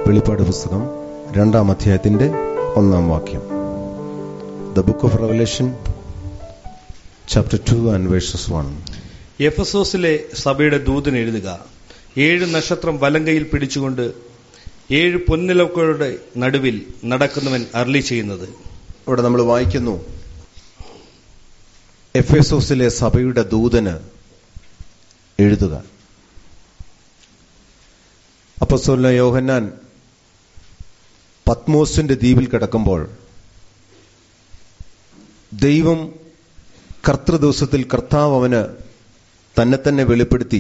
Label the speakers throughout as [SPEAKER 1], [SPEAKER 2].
[SPEAKER 1] വെളിപ്പാട് പുസ്തകം രണ്ടാം അധ്യായത്തിന്റെ ഒന്നാം വാക്യം the book of Revelation chapter two and verses one
[SPEAKER 2] എഫസോസിലെ സഭയുടെ ദൂതൻ എഴുതുക ഏഴ് നക്ഷത്രം വലങ്കയിൽ പിടിച്ചുകൊണ്ട് ഏഴ് പൊന്നിലക്കുകളുടെ നടുവിൽ നടക്കുന്നവൻ അർലി ചെയ്യുന്നത്
[SPEAKER 1] ഇവിടെ നമ്മൾ വായിക്കുന്നു എഫേസോസിലെ സഭയുടെ ദൂതന് എഴുതുക അപ്പസ്തോലനായ യോഹന്നാൻ പത്മോസിന്റെ ദ്വീപിൽ കിടക്കുമ്പോൾ ദൈവം കർത്തൃദിവസത്തിൽ കർത്താവ് അവന് തന്നെ തന്നെ വെളിപ്പെടുത്തി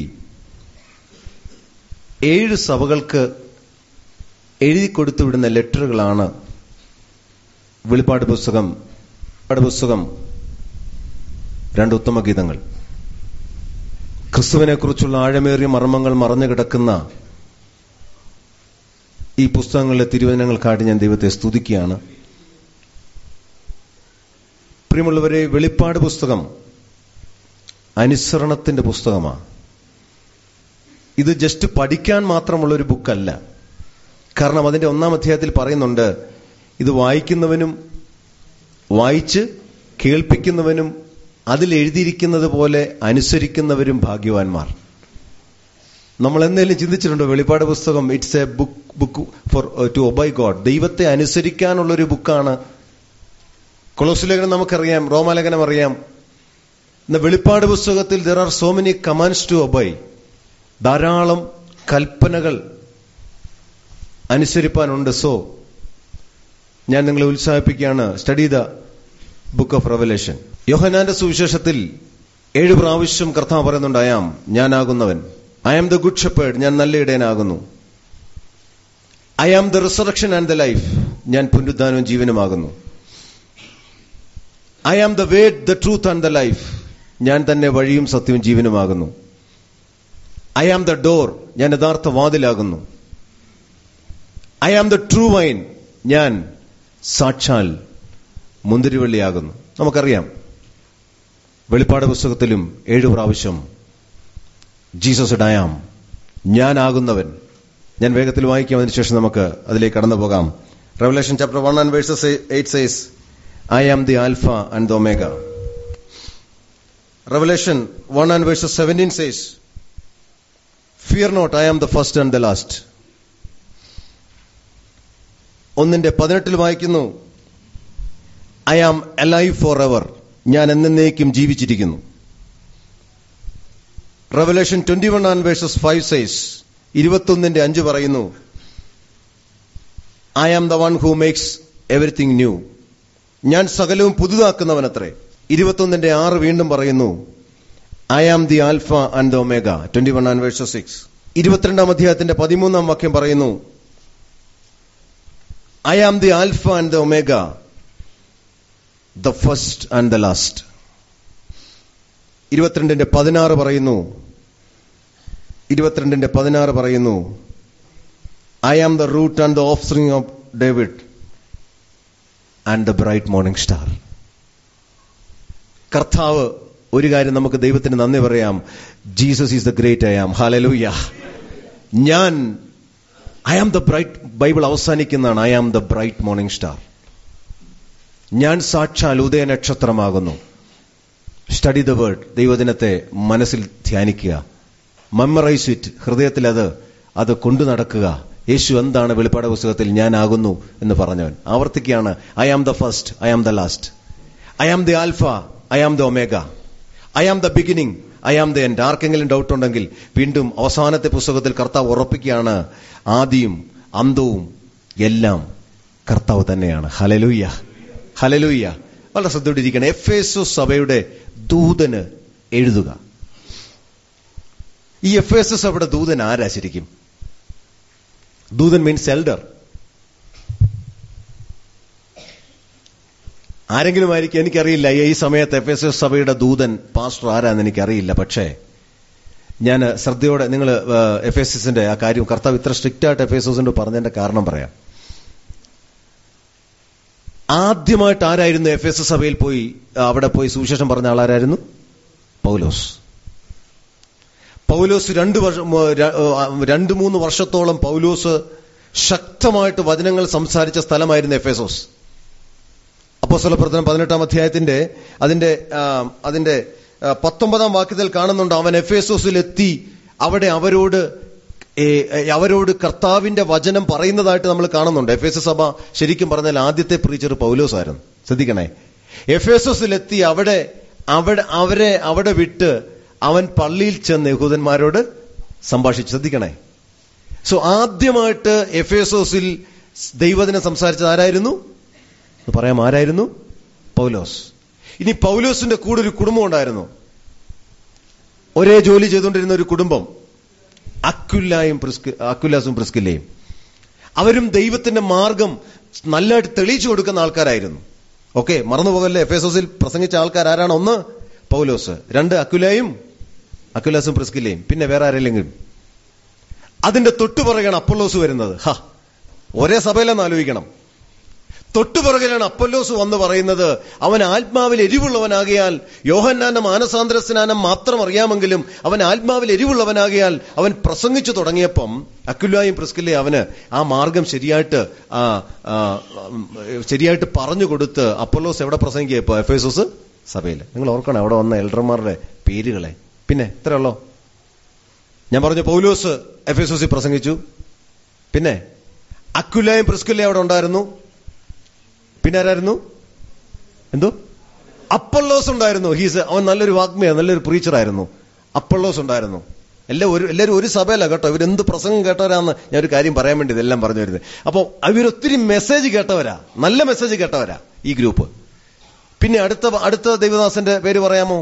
[SPEAKER 1] ഏഴ് സഭകൾക്ക് എഴുതി കൊടുത്തുവിടുന്ന ലെറ്ററുകളാണ് വെളിപ്പാട് പുസ്തകം വെളിപ്പാട് പുസ്തകം രണ്ട് ഉത്തമ ഗീതങ്ങൾ ക്രിസ്തുവിനെ കുറിച്ചുള്ള ആഴമേറിയ മർമ്മങ്ങൾ മറഞ്ഞു കിടക്കുന്ന ഈ പുസ്തകങ്ങളിലെ തിരുവചനങ്ങൾക്കായിട്ട് ഞാൻ ദൈവത്തെ സ്തുതിക്കുകയാണ് പ്രിയമുള്ളവരെ വെളിപ്പാട് പുസ്തകം അനുസരണത്തിന്റെ പുസ്തകമാണ് ഇത് ജസ്റ്റ് പഠിക്കാൻ മാത്രമുള്ള ഒരു ബുക്കല്ല കാരണം അതിന്റെ ഒന്നാം അധ്യായത്തിൽ പറയുന്നുണ്ട് ഇത് വായിക്കുന്നവനും വായിച്ച് കേൾപ്പിക്കുന്നവനും അതിൽ എഴുതിയിരിക്കുന്നത് പോലെ അനുസരിക്കുന്നവരും ഭാഗ്യവാന്മാർ നമ്മൾ എന്തെങ്കിലും ചിന്തിച്ചിട്ടുണ്ടോ വെളിപ്പാട് പുസ്തകം it's a book book for to obey God ദൈവത്തെ അനുസരിക്കാനുള്ള ഒരു ബുക്കാണ് കൊളോസുലേഖനം നമുക്കറിയാം റോമാലേഖനം അറിയാം ഇന്ന് വെളിപ്പാട് പുസ്തകത്തിൽ there are so many commands to obey ധാരാളം കൽപ്പനകൾ അനുസരിപ്പാനുണ്ട് സോ ഞാൻ നിങ്ങളെ ഉത്സാഹിപ്പിക്കുകയാണ് study the book of Revelation യോഹനാന്റെ സുവിശേഷത്തിൽ ഏഴ് പ്രാവശ്യം കർത്താവ് പറയുന്നുണ്ട് അയാം ഞാനാകുന്നവൻ I am the good shepherd ഞാൻ നല്ല ഇടയനാകുന്നു I am the resurrection and the life ഞാൻ പുനരുദ്ധാനവും ജീവനുമാകുന്നു I am the way the truth and the life ഞാൻ തന്നെ വഴിയും സത്യവും ജീവനുമാകുന്നു ഐ ആം ദ ഡോർ ഞാൻ യഥാർത്ഥ വാതിലാകുന്നു I am the true vine ഞാൻ സാക്ഷാൽ മുന്തിരിവള്ളിയാകുന്നു നമുക്കറിയാം വെളിപ്പാട് പുസ്തകത്തിലും ഏഴു പ്രാവശ്യം ജീസസ് ഡയാം ഞാനാകുന്നവൻ ഞാൻ വേഗത്തിൽ വായിക്കാം അതിനുശേഷം നമുക്ക് അതിലേക്ക് കടന്നു പോകാം Revelation chapter one and verses eight says I am the Alpha and the Omega Revelation one and verses seventeen says fear not I am the first and the last ഒന്നിന്റെ പതിനെട്ടിൽ വായിക്കുന്നു I am alive for ever ഞാൻ എന്നേക്കും ജീവിച്ചിരിക്കുന്നു Revelation twenty one and verses five says ഇരുപത്തൊന്നിന്റെ അഞ്ച് പറയുന്നു I am the one who makes everything new ഞാൻ സകലവും പുതുതാക്കുന്നവനത്രേ ഇരുപത്തൊന്നിന്റെ ആറ് വീണ്ടും പറയുന്നു I am the Alpha and the Omega twenty one and verses six ഇരുപത്തിരണ്ടാം അധ്യായത്തിന്റെ പതിമൂന്നാം വാക്യം പറയുന്നു I am the Alpha and the Omega the first and the last ഇരുപത്തിരണ്ടിന്റെ പതിനാറ് പറയുന്നു ഇരുപത്തിരണ്ടിന്റെ പതിനാറ് പറയുന്നു I am the root and the offspring of David and the bright morning star കർത്താവ് ഒരു കാര്യം നമുക്ക് ദൈവത്തിന് നന്ദി പറയാം Jesus is the great I am hallelujah ഞാൻ I am the bright Bible അവസാനിക്കുന്നതാണ് I am the bright morning star ഞാൻ സാക്ഷാൽ ഉദയനക്ഷത്രമാകുന്നു സ്റ്റഡി ദ വേർഡ് ദൈവദിനത്തെ മനസ്സിൽ ധ്യാനിക്കുക മെമ്മറൈസ് ഇറ്റ് ഹൃദയത്തിൽ അത് അത് കൊണ്ടു നടക്കുക യേശു എന്താണ് വെളിപ്പാട് പുസ്തകത്തിൽ ഞാനാകുന്നു എന്ന് പറഞ്ഞവൻ ആവർത്തിക്കുകയാണ് I am the first I am the last I am the Alpha I am the Omega I am the beginning I am the end ആർക്കെങ്കിലും ഡൗട്ട് ഉണ്ടെങ്കിൽ വീണ്ടും അവസാനത്തെ പുസ്തകത്തിൽ കർത്താവ് ഉറപ്പിക്കുകയാണ് ആദിയും അന്തവും എല്ലാം കർത്താവ് തന്നെയാണ് ഹലലൂയ്യ ഹലലൂയ്യ വളരെ ശ്രദ്ധയോടിരിക്കണം എഫ് എസ് സഭയുടെ ദൂതന് എഴുതുക ഈ എഫ് എസ് സഭയുടെ ദൂതൻ ആരാ ശരിക്കും ദൂതൻ മീൻസ് എൽഡർ ആരെങ്കിലും ആയിരിക്കും എനിക്കറിയില്ല ഈ സമയത്ത് എഫ് എസ് എസ് സഭയുടെ ദൂതൻ പാസ്റ്റർ ആരാന്ന് എനിക്കറിയില്ല പക്ഷേ ഞാൻ ശ്രദ്ധയോടെ നിങ്ങൾ എഫ് എസ് എസിന്റെ ആ കാര്യം കർത്താവ് ഇത്ര സ്ട്രിക്റ്റ് ആയിട്ട് എഫ് എസ് എസിന്റെ പറഞ്ഞതിന്റെ കാരണം പറയാം ആദ്യമായിട്ട് ആരായിരുന്നു എഫ് എസ് സഭയിൽ പോയി അവിടെ പോയി സുവിശേഷം പറഞ്ഞ ആളാരായിരുന്നു പൗലോസ് പൗലോസ് രണ്ട് വർഷം രണ്ട് മൂന്ന് വർഷത്തോളം പൗലോസ് ശക്തമായിട്ട് വചനങ്ങൾ സംസാരിച്ച സ്ഥലമായിരുന്നു എഫേസോസ് അപ്പോസ്തല പ്രവർത്തനം പതിനെട്ടാം അധ്യായത്തിന്റെ അതിന്റെ ആ, അതിന്റെ ആ, പത്തൊമ്പതാം വാക്യത്തിൽ കാണുന്നുണ്ട് അവൻ എഫേസോസിൽ എത്തി അവിടെ അവരോട് ഏ, ഏ, അവരോട് കർത്താവിന്റെ വചനം പറയുന്നതായിട്ട് നമ്മൾ കാണുന്നുണ്ട് എഫേസ സഭ ശരിക്കും പറഞ്ഞാൽ ആദ്യത്തെ പ്രീച്ചർ പൗലോസ് ആയിരുന്നു ശ്രദ്ധിക്കണേ എഫേസോസിലെത്തി അവിടെ അവിടെ അവരെ അവിടെ വിട്ട് അവൻ പള്ളിയിൽ ചെന്ന് യഹൂദന്മാരോട് സംഭാഷിച്ചു ശ്രദ്ധിക്കണേ സോ ആദ്യമായിട്ട് എഫേസോസിൽ ദൈവദിനം സംസാരിച്ചത് ആരായിരുന്നു എന്ന് പറയാം ആരായിരുന്നു പൗലോസ് ഇനി പൗലോസിന്റെ കൂടെ ഒരു കുടുംബം ഉണ്ടായിരുന്നു ഒരേ ജോലി ചെയ്തുകൊണ്ടിരുന്ന ഒരു കുടുംബം അക്കുല്ലായും പ്രിസ്കി അക്കുല്ലാസും പ്രിസ്കില്ലയും അവരും ദൈവത്തിന്റെ മാർഗം നല്ലതായിട്ട് തെളിയിച്ചു കൊടുക്കുന്ന ആൾക്കാരായിരുന്നു ഓക്കെ മറന്നുപോകല്ലേ എഫേസോസിൽ പ്രസംഗിച്ച ആൾക്കാർ ആരാണ് ഒന്ന് പൗലോസ് രണ്ട് അക്കുലായും അക്കുലാസും പ്രിസ്കില്ലയും പിന്നെ വേറെ ആരെങ്കിലും അതിന്റെ തൊട്ടുപുറകെയാണ് അപ്പൊല്ലോസ് വരുന്നത് ഹ ഒരേ സഭയിലെന്ന് ആലോചിക്കണം തൊട്ടുപുറകിലാണ് അപ്പൊല്ലോസ് വന്ന് പറയുന്നത് അവൻ ആത്മാവിൽ എരിവുള്ളവനാകിയാൽ യോഹന്നാന്റെ മാനസാന്തര സ്നാനം മാത്രം അറിയാമെങ്കിലും അവൻ ആത്മാവിൽ എരിവുള്ളവനാകിയാൽ അവൻ പ്രസംഗിച്ചു തുടങ്ങിയപ്പം അക്കുല്ലായും പ്രിസ്കില്ലേ അവന് ആ മാർഗം ശരിയായിട്ട് ആ, ആ, ഉം, ശരിയായിട്ട് പറഞ്ഞു കൊടുത്ത് അപ്പൊല്ലോസ് എവിടെ പ്രസംഗിക്കുക ഇപ്പൊ എഫേസോസ് സഭയിൽ നിങ്ങൾ ഓർക്കണം അവിടെ വന്ന എൽഡർമാരുടെ പേരുകളെ പിന്നെ ഇത്രയുള്ളോ ഞാൻ പറഞ്ഞു പൗലോസ് എഫേസോസിൽ പ്രസംഗിച്ചു പിന്നെ അക്കുലായും പ്രിസ്കുല്ലയും അവിടെ ഉണ്ടായിരുന്നു പിന്നെ ആരായിരുന്നു എന്തോ അപ്പള്ളോസ് ഉണ്ടായിരുന്നു ഹീസ് അവൻ നല്ലൊരു വാഗ്മിയാണ് നല്ലൊരു പ്രീച്ചറായിരുന്നു അപ്പള്ളോസ് ഉണ്ടായിരുന്നു എല്ലാം ഒരു എല്ലാവരും ഒരു സഭയല്ല കേട്ടോ ഇവരെന്ത് പ്രസംഗം കേട്ടവരാന്ന് ഞാൻ ഒരു കാര്യം പറയാൻ വേണ്ടി ഇതെല്ലാം പറഞ്ഞു വരുന്നത് അപ്പോൾ അവരൊത്തിരി മെസ്സേജ് കേട്ടവരാ നല്ല മെസ്സേജ് കേട്ടവരാ ഈ ഗ്രൂപ്പ് പിന്നെ അടുത്ത അടുത്ത ദൈവദാസന്റെ പേര് പറയാമോ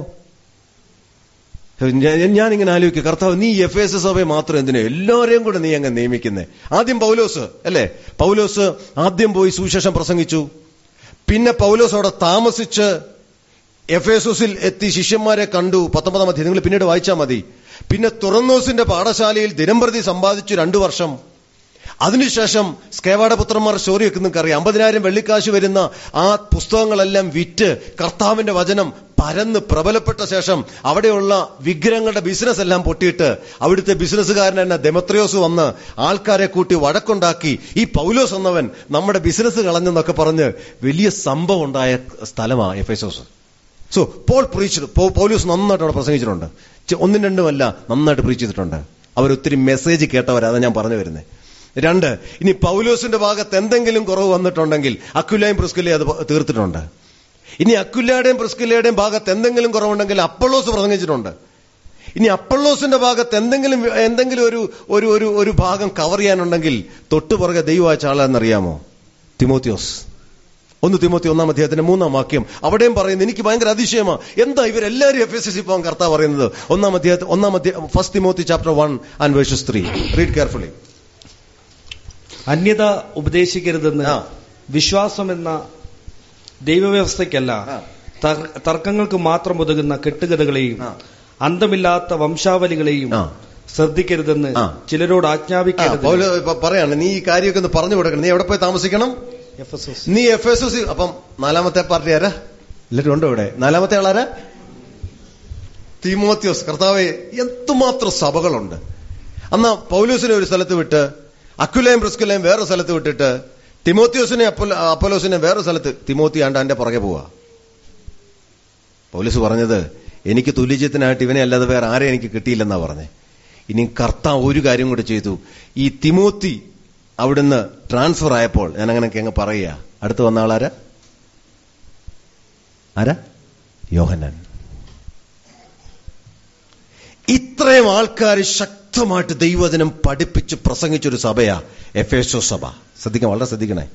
[SPEAKER 1] ഞാൻ- ഞാനിങ്ങനെ ആലോചിക്കുക കർത്താവ് നീ എഫ് എസ് സഭയെ മാത്രം എന്തിനാ എല്ലാവരെയും കൂടെ നീ അങ്ങ് നിയമിക്കുന്നേ ആദ്യം പൗലോസ് അല്ലേ പൗലോസ് ആദ്യം പോയി സുവിശേഷം പ്രസംഗിച്ചു പിന്നെ പൗലോസ് അവിടെ താമസിച്ച് എഫേസോസിൽ എത്തി ശിഷ്യന്മാരെ കണ്ടു പത്തൊമ്പതാം അധ്യായം നിങ്ങൾ പിന്നീട് വായിച്ചാൽ മതി പിന്നെ തുറന്നോസിന്റെ പാഠശാലയിൽ ദിനംപ്രതി സമ്പാദിച്ചു രണ്ടു വർഷം അതിനുശേഷം സ്കേവാട പുത്രന്മാർ സ്റ്റോറി വെക്കുന്ന അറിയാം അമ്പതിനായിരം വെള്ളിക്കാശ് വരുന്ന ആ പുസ്തകങ്ങളെല്ലാം വിറ്റ് കർത്താവിന്റെ വചനം പരന്ന് പ്രബലപ്പെട്ട ശേഷം അവിടെയുള്ള വിഗ്രഹങ്ങളുടെ ബിസിനസ് എല്ലാം പൊട്ടിയിട്ട് അവിടുത്തെ ബിസിനസ്സുകാരൻ തന്നെ ഡെമത്രിയോസ് വന്ന് ആൾക്കാരെ കൂട്ടി വഴക്കുണ്ടാക്കി ഈ പൗലോസ് എന്നവൻ നമ്മുടെ ബിസിനസ് കളഞ്ഞെന്നൊക്കെ പറഞ്ഞ് വലിയ സംഭവം ഉണ്ടായ സ്ഥലമാണ് എഫേസോസ് സോ പോൾ പ്രീച്ച് പൗലൂസ് നന്നായിട്ട് അവിടെ പ്രസംഗിച്ചിട്ടുണ്ട് ചെ- ഒന്നും രണ്ടുമല്ല നന്നായിട്ട് പ്രീച്ച് ചെയ്തിട്ടുണ്ട് അവരൊത്തിരി മെസ്സേജ് കേട്ടവരാ അതാ ഞാൻ പറഞ്ഞു വരുന്നത് രണ്ട് ഇനി പൗലോസിന്റെ ഭാഗത്ത് എന്തെങ്കിലും കുറവ് വന്നിട്ടുണ്ടെങ്കിൽ അക്കുലയും പ്രിസ്കിലയും അത് തീർത്തിട്ടുണ്ട് ഇനി അക്കുല്ലയുടെയും പ്രിസ്കിലയുടെയും ഭാഗത്ത് എന്തെങ്കിലും കുറവുണ്ടെങ്കിൽ അപ്പള്ളോസ് പ്രസംഗിച്ചിട്ടുണ്ട് ഇനി അപ്പള്ളോസിന്റെ ഭാഗത്ത് എന്തെങ്കിലും എന്തെങ്കിലും ഒരു ഒരു ഒരു ഒരു ഭാഗം കവർ ചെയ്യാനുണ്ടെങ്കിൽ തൊട്ടുപുറകെ ദൈവമായ ആളാണെന്നറിയാമോ തിമോത്തിയോസ് ഒന്ന് തിമോത്തി ഒന്നാം അധ്യായത്തിന്റെ മൂന്നാം വാക്യം അവിടെയും പറയുന്നത് എനിക്ക് ഭയങ്കര അതിശയമാ എന്താ ഇവരെല്ലാവരും എഫ് എസ് എസ് സി പോകാൻ കർത്താവ് പറയുന്നത് ഒന്നാം അധ്യായത്തിൽ ഒന്നാം അധ്യായം first Timothy chapter one and verses three read carefully
[SPEAKER 2] അന്യത ഉപദേശിക്കരുതെന്ന്
[SPEAKER 1] ആ.
[SPEAKER 2] വിശ്വാസം എന്ന ദൈവവ്യവസ്ഥയ്ക്കല്ല
[SPEAKER 1] ആ.
[SPEAKER 2] തർ- തർക്കങ്ങൾക്ക് മാത്രം ഒതുങ്ങുന്ന കെട്ടുകഥകളെയും
[SPEAKER 1] ആ.
[SPEAKER 2] അന്തമില്ലാത്ത വംശാവലികളെയും
[SPEAKER 1] ആ.
[SPEAKER 2] ശ്രദ്ധിക്കരുതെന്ന്
[SPEAKER 1] ആ.
[SPEAKER 2] ചിലരോട് ആജ്ഞാപിക്കരുത്
[SPEAKER 1] പൗല ഇപ്പൊ പറയാണ് നീ ഈ കാര്യമൊക്കെ ഒന്ന് പറഞ്ഞു കൊടുക്കണം നീ എവിടെ പോയി താമസിക്കണം
[SPEAKER 2] എഫെസോസ്.
[SPEAKER 1] നീ എഫ് എസ് എസ് അപ്പം നാലാമത്തെ പാർട്ടി ആരാ എല്ലാവരും ഉണ്ടോ ഇവിടെ നാലാമത്തെ ആളാരാ തീമോത്യോസ് കർത്താവെ എന്തുമാത്രം സഭകളുണ്ട് അന്നാ പൗലൂസിനെ ഒരു സ്ഥലത്ത് വിട്ട് അക്കുലയും പ്രിസ്കുലയും വേറെ സ്ഥലത്ത് വിട്ടിട്ട് തിമോത്യോസിനെ അപ്പൊല- അപ്പൊലോസിനെ വേറെ സ്ഥലത്ത് തിമോത്തി ആണ്ടാന്റെ പുറകെ പോവാ പൗലൂസ് പറഞ്ഞത് എനിക്ക് തുല്യജയത്തിനായിട്ട് ഇവനെ അല്ലാതെ വേറെ ആരെ എനിക്ക് കിട്ടിയില്ലെന്നാ പറഞ്ഞേ ഇനി കർത്താവ് ഒരു കാര്യം കൂടി ചെയ്തു ഈ തിമോത്തി അവിടുന്ന് ട്രാൻസ്ഫർ ആയപ്പോൾ ഞാൻ അങ്ങനെയൊക്കെ അങ്ങ് പറയുക അടുത്ത് വന്ന ആളാരാ ആരാ യോഹന്നാൻ ഇത്രയും ആൾക്കാർ ശക്തമായിട്ട് ദൈവദിനം പഠിപ്പിച്ച് പ്രസംഗിച്ചൊരു സഭയാ എഫേസോ സഭ ശ്രദ്ധിക്കണം വളരെ ശ്രദ്ധിക്കണേ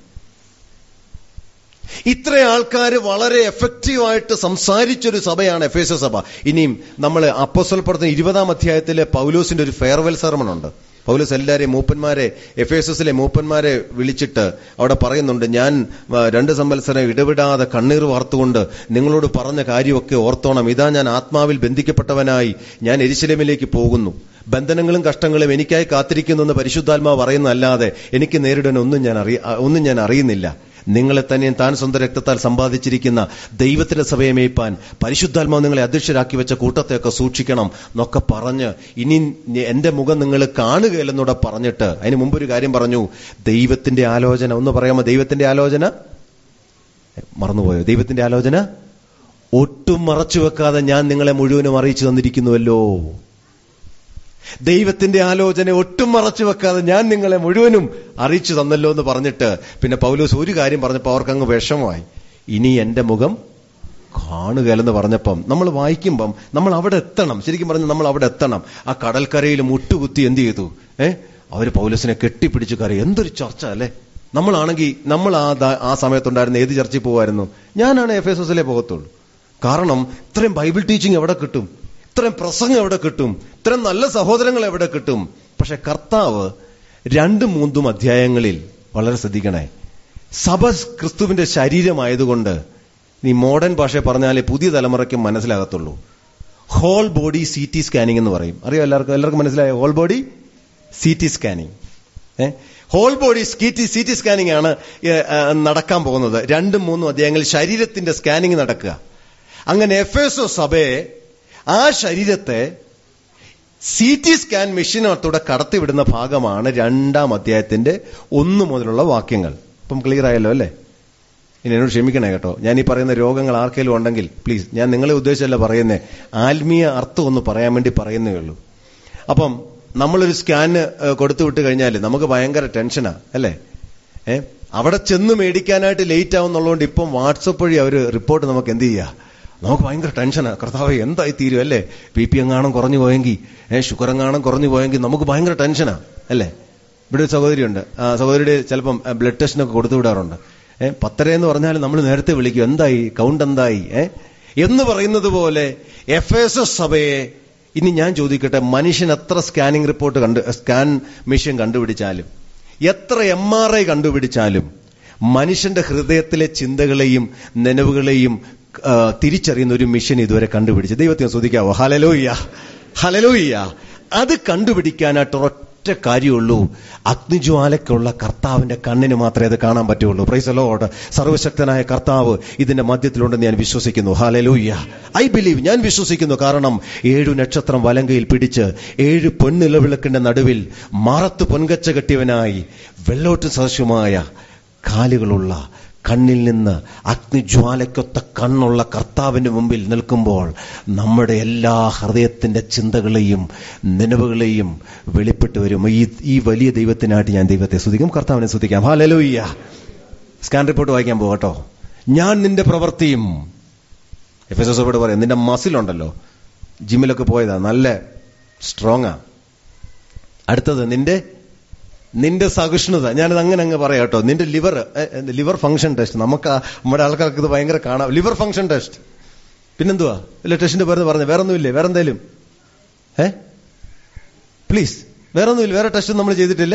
[SPEAKER 1] ഇത്രയും ആൾക്കാർ വളരെ എഫക്റ്റീവായിട്ട് സംസാരിച്ചൊരു സഭയാണ് എഫേസോ സഭ ഇനിയും നമ്മൾ അപ്പോസ്വൽപ്പെടുത്തുന്ന ഇരുപതാം അധ്യായത്തിലെ പൗലോസിന്റെ ഒരു ഫെയർവെൽ സെറമൺ ഉണ്ട് പൗലോസ് എല്ലാരെയും മൂപ്പന്മാരെ എഫ് എസ് എസിലെ മൂപ്പന്മാരെ വിളിച്ചിട്ട് അവിടെ പറയുന്നുണ്ട് ഞാൻ ആ, രണ്ട് സംവത്സരം ഇടവിടാതെ കണ്ണീർ വാർത്തുകൊണ്ട് നിങ്ങളോട് പറഞ്ഞ കാര്യമൊക്കെ ഓർത്തോണം ഇതാ ഞാൻ ആത്മാവിൽ ബന്ധിക്കപ്പെട്ടവനായി ഞാൻ എരിശിലമിലേക്ക് പോകുന്നു ബന്ധനങ്ങളും കഷ്ടങ്ങളും എനിക്കായി കാത്തിരിക്കുന്നു എന്ന് പരിശുദ്ധാത്മാവ് പറയുന്നതല്ലാതെ എനിക്ക് നേരിടാൻ ഒന്നും ഞാൻ അറിയ ഒന്നും ഞാൻ അറിയുന്നില്ല നിങ്ങളെ തന്നെ താൻ സ്വന്തം രക്തത്താൽ സമ്പാദിച്ചിരിക്കുന്ന ദൈവത്തിന്റെ സഭയെ മേയ്പ്പാൻ പരിശുദ്ധാത്മാവ് നിങ്ങളെ അധ്യക്ഷരാക്കി വെച്ച കൂട്ടത്തെയൊക്കെ സൂക്ഷിക്കണം എന്നൊക്കെ പറഞ്ഞ് ഇനി എന്റെ മുഖം നിങ്ങൾ കാണുകയില്ലെന്നൂടെ പറഞ്ഞിട്ട് അതിന് മുമ്പ് ഒരു കാര്യം പറഞ്ഞു ദൈവത്തിന്റെ ആലോചന ഒന്ന് പറയാമോ ദൈവത്തിന്റെ ആലോചന മറന്നുപോയോ ദൈവത്തിന്റെ ആലോചന ഒട്ടും മറച്ചു വെക്കാതെ ഞാൻ നിങ്ങളെ മുഴുവനും അറിയിച്ചു തന്നിരിക്കുന്നുവല്ലോ ദൈവത്തിന്റെ ആലോചന ഒട്ടും മറച്ചു വെക്കാതെ ഞാൻ നിങ്ങളെ മുഴുവനും അറിയിച്ചു തന്നല്ലോ എന്ന് പറഞ്ഞിട്ട് പിന്നെ പൗലോസ് ഒരു കാര്യം പറഞ്ഞപ്പോൾ അവർക്കങ്ങ് വിഷമമായി ഇനി എന്റെ മുഖം കാണുകയല്ലെന്ന് പറഞ്ഞപ്പം നമ്മൾ വായിക്കുമ്പം നമ്മൾ അവിടെ എത്തണം ശരിക്കും പറഞ്ഞ് നമ്മൾ അവിടെ എത്തണം ആ കടൽക്കരയിൽ മുട്ടുകുത്തി എന്ത് ചെയ്തു ഏ അവര് പൗലോസിനെ കെട്ടിപ്പിടിച്ച് കരയും എന്തൊരു ചർച്ച അല്ലേ നമ്മളാണെങ്കിൽ നമ്മൾ ആ ദാ- ആ സമയത്തുണ്ടായിരുന്ന ഏത് ചർച്ചയിൽ പോകുമായിരുന്നു ഞാനാണ് എഫ് എസ് എസിലെ പോകത്തുള്ളൂ കാരണം ഇത്രയും ബൈബിൾ ടീച്ചിങ് എവിടെ കിട്ടും ഇത്രയും പ്രസംഗം എവിടെ കിട്ടും ഇത്രയും നല്ല സഹോദരങ്ങൾ എവിടെ കിട്ടും പക്ഷെ കർത്താവ് രണ്ടും മൂന്നും അധ്യായങ്ങളിൽ വളരെ ശ്രദ്ധിക്കണേ സഭ ക്രിസ്തുവിന്റെ ശരീരമായതുകൊണ്ട് നീ മോഡേൺ ഭാഷ പറഞ്ഞാലേ പുതിയ തലമുറയ്ക്ക് മനസ്സിലാകത്തുള്ളൂ whole body C T scanning എന്ന് പറയും അറിയോ എല്ലാവർക്കും എല്ലാവർക്കും മനസ്സിലായോ whole body C T scanning whole body C T scanning ആണ് ഏ, ആ, നടക്കാൻ പോകുന്നത് രണ്ടും മൂന്നും അധ്യായങ്ങളിൽ ശരീരത്തിന്റെ സ്കാനിംഗ് നടക്കുക അങ്ങനെ എഫ് എസ് ഒ സഭയെ ആ ശരീരത്തെ സി ടി സ്കാൻ മെഷീനകത്തൂടെ കടത്തിവിടുന്ന ഭാഗമാണ് രണ്ടാം അധ്യായത്തിന്റെ ഒന്ന് മുതലുള്ള വാക്യങ്ങൾ ഇപ്പം ക്ലിയർ ആയല്ലോ അല്ലേ ഇനി എന്നോട് ക്ഷമിക്കണേ കേട്ടോ ഞാൻ ഈ പറയുന്ന രോഗങ്ങൾ ആർക്കെങ്കിലും ഉണ്ടെങ്കിൽ പ്ലീസ് ഞാൻ നിങ്ങളെ ഉദ്ദേശിച്ചല്ല പറയുന്നേ ആത്മീയ അർത്ഥം ഒന്ന് പറയാൻ വേണ്ടി പറയുന്നേ ഉള്ളൂ അപ്പം നമ്മളൊരു സ്കാന് കൊടുത്തു വിട്ട് കഴിഞ്ഞാൽ നമുക്ക് ഭയങ്കര ടെൻഷനാ അല്ലേ ഏ അവിടെ ചെന്ന് മേടിക്കാനായിട്ട് ലേറ്റ് ആവുന്നുള്ളതുകൊണ്ട് ഇപ്പം വാട്സപ്പ് വഴി അവർ റിപ്പോർട്ട് നമുക്ക് എന്ത് ചെയ്യുക നമുക്ക് ഭയങ്കര ടെൻഷനാ കർത്താവ് എന്തായി തീരും അല്ലേ ബി പി എങ്ങാണം കുറഞ്ഞു പോയെങ്കിൽ ഏഹ് ഷുഗർ എങ്ങാണം കുറഞ്ഞു പോയെങ്കിൽ നമുക്ക് ഭയങ്കര ടെൻഷനാ അല്ലേ ഇവിടെ ഒരു സഹോദരിയുണ്ട് ആ സഹോദരിയുടെ ചിലപ്പം ബ്ലഡ് ടെസ്റ്റിനൊക്കെ കൊടുത്തു വിടാറുണ്ട് ഏഹ് പത്തര എന്ന് പറഞ്ഞാൽ നമ്മൾ നേരത്തെ വിളിക്കും എന്തായി കൗണ്ട് എന്തായി ഏഹ് എന്ന് പറയുന്നത് പോലെ എഫ് എസ് എസ് സഭയെ ഇനി ഞാൻ ചോദിക്കട്ടെ മനുഷ്യൻ എത്ര സ്കാനിംഗ് റിപ്പോർട്ട് കണ്ട് സ്കാൻ മെഷീൻ കണ്ടുപിടിച്ചാലും എത്ര എം ആർ ഐ കണ്ടുപിടിച്ചാലും മനുഷ്യന്റെ ഹൃദയത്തിലെ ചിന്തകളെയും നനവുകളെയും ആ, തിരിച്ചറിയുന്ന ഒരു മിഷൻ ഇതുവരെ കണ്ടുപിടിച്ചു ദൈവത്തെ ശ്രദ്ധിക്കാവോ ഹലലോയ്യ ഹലലോയ്യ അത് കണ്ടുപിടിക്കാനായിട്ട് ഒറ്റ കാര്യമുള്ളൂ അഗ്നിജ്വാലയ്ക്കുള്ള കർത്താവിന്റെ കണ്ണിന് മാത്രമേ അത് കാണാൻ പറ്റുള്ളൂ പ്രൈസലോട് സർവശക്തനായ കർത്താവ് ഇതിന്റെ മധ്യത്തിലുണ്ടെന്ന് ഞാൻ വിശ്വസിക്കുന്നു ഹാലലൂയ്യ ഐ ബിലീവ് ഞാൻ വിശ്വസിക്കുന്നു കാരണം ഏഴു നക്ഷത്രം വലങ്കയിൽ പിടിച്ച് ഏഴ് പൊന്നിലവിളക്കിന്റെ നടുവിൽ മാറത്ത് പൊൻകച്ച കെട്ടിയവനായി വെള്ളോട്ട് സദൃശമായ കാലുകളുള്ള കണ്ണിൽ നിന്ന് അഗ്നിജ്വാലയ്ക്കൊത്ത കണ്ണുള്ള കർത്താവിന്റെ മുമ്പിൽ നിൽക്കുമ്പോൾ നമ്മുടെ എല്ലാ ഹൃദയത്തിന്റെ ചിന്തകളെയും നിലവുകളെയും വെളിപ്പെട്ട് വരും ഈ ഈ വലിയ ദൈവത്തിനായിട്ട് ഞാൻ ദൈവത്തെ സ്തുതിക്കും കർത്താവിനെ സ്തുതിക്കാം ഹാലലൂയ്യ സ്കാൻ റിപ്പോർട്ട് വായിക്കാൻ പോകട്ടോ ഞാൻ നിന്റെ പ്രവൃത്തിയും എഫ് എസ് എസോട് പറയാം നിന്റെ മസിലുണ്ടല്ലോ ജിമ്മിലൊക്കെ പോയതാ നല്ല സ്ട്രോങ്ങാ അടുത്തത് നിന്റെ നിന്റെ സഹിഷ്ണുത ഞാനത് അങ്ങനെ അങ്ങ് പറയാം കേട്ടോ നിന്റെ ലിവർ ലിവർ ഫംഗ്ഷൻ ടെസ്റ്റ് നമുക്ക് ആ- നമ്മുടെ ആൾക്കാർക്ക് ഇത് ഭയങ്കര കാണാം ലിവർ ഫംഗ്ഷൻ ടെസ്റ്റ് പിന്നെന്തുവാ ഇല്ല ടെസ്റ്റിന്റെ പേര് പറഞ്ഞു വേറെ ഒന്നുമില്ലേ വേറെ എന്തേലും ഏ പ്ലീസ് വേറെ ഒന്നുമില്ല വേറെ ടെസ്റ്റ് നമ്മൾ ചെയ്തിട്ടില്ല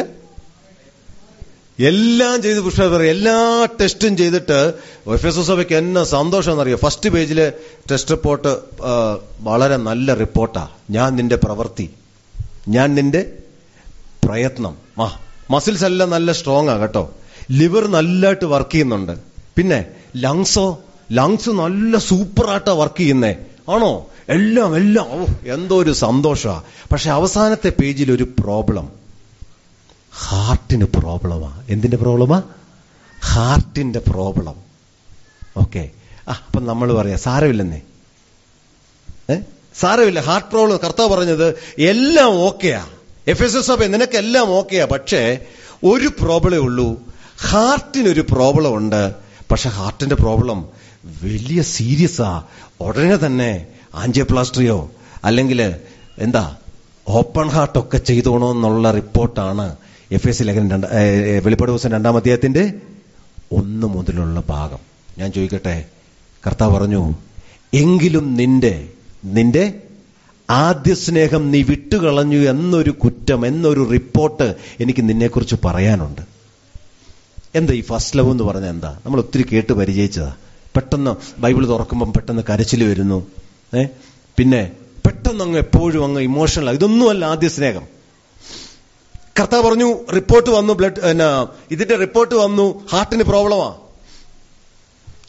[SPEAKER 1] എല്ലാം ചെയ്ത് പുഷ്പ പറയും എല്ലാ ടെസ്റ്റും ചെയ്തിട്ട് എഫ് എസ് സഭയ്ക്ക് എന്നാ സന്തോഷം എന്നറിയോ ഫസ്റ്റ് പേജില് ടെസ്റ്റ് റിപ്പോർട്ട് ആ, വളരെ നല്ല റിപ്പോർട്ടാ ഞാൻ നിന്റെ പ്രവൃത്തി ഞാൻ നിന്റെ പ്രയത്നം ആ മസിൽസ് എല്ലാം നല്ല സ്ട്രോങ് ആ കേട്ടോ ലിവർ നല്ലതായിട്ട് വർക്ക് ചെയ്യുന്നുണ്ട് പിന്നെ ലങ്സോ ലങ്സ് നല്ല സൂപ്പറായിട്ടാ വർക്ക് ചെയ്യുന്നേ ആണോ എല്ലാം എല്ലാം ഓ എന്തോ ഒരു സന്തോഷമാ പക്ഷെ അവസാനത്തെ പേജിൽ ഒരു പ്രോബ്ലം ഹാർട്ടിന് പ്രോബ്ലമാ എന്തിന്റെ പ്രോബ്ലമാ ഹാർട്ടിന്റെ പ്രോബ്ലം ഓക്കെ ആ അപ്പൊ നമ്മൾ പറയാ സാരമില്ലെന്നേ ഏ സാരമില്ല ഹാർട്ട് പ്രോബ്ലം കർത്താവ് പറഞ്ഞത് എല്ലാം ഓക്കെയാ എഫ് എസ് എസ് സഭ നിനക്കെല്ലാം ഓക്കെയാ പക്ഷേ ഒരു പ്രോബ്ലമേ ഉള്ളൂ ഹാർട്ടിനൊരു പ്രോബ്ലം ഉണ്ട് പക്ഷെ ഹാർട്ടിന്റെ പ്രോബ്ലം വലിയ സീരിയസാ ഉടനെ തന്നെ ആൻജിയോപ്ലാസ്ട്രിയോ അല്ലെങ്കിൽ എന്താ ഓപ്പൺ ഹാർട്ടൊക്കെ ചെയ്തോണോ എന്നുള്ള റിപ്പോർട്ടാണ് എഫ് എസ് ലേഖനം രണ്ട ഏ, ഏ, വെളിപ്പാട് ദിവസം രണ്ടാം അധ്യായത്തിന്റെ ഒന്ന് മുതലുള്ള ഭാഗം ഞാൻ ചോദിക്കട്ടെ കർത്താവ് പറഞ്ഞു എങ്കിലും നിന്റെ നിന്റെ ആദ്യ സ്നേഹം നീ വിട്ടുകളഞ്ഞു എന്നൊരു കുറ്റം എന്നൊരു റിപ്പോർട്ട് എനിക്ക് നിന്നെക്കുറിച്ച് പറയാനുണ്ട് എന്താ ഈ ഫസ്റ്റ് ലവ് എന്ന് പറഞ്ഞാൽ എന്താ നമ്മൾ ഒത്തിരി കേട്ട് പരിചയിച്ചതാ പെട്ടെന്ന് ബൈബിൾ തുറക്കുമ്പം പെട്ടെന്ന് കരച്ചിൽ വരുന്നു ഏ പിന്നെ പെട്ടെന്ന് അങ്ങ് എപ്പോഴും അങ്ങ് ഇമോഷണൽ ഇതൊന്നുമല്ല ആദ്യ സ്നേഹം കർത്താവ് പറഞ്ഞു റിപ്പോർട്ട് വന്നു ബ്ലഡ് എന്നാ ഇതിന്റെ റിപ്പോർട്ട് വന്നു ഹാർട്ടിന് പ്രോബ്ലമാ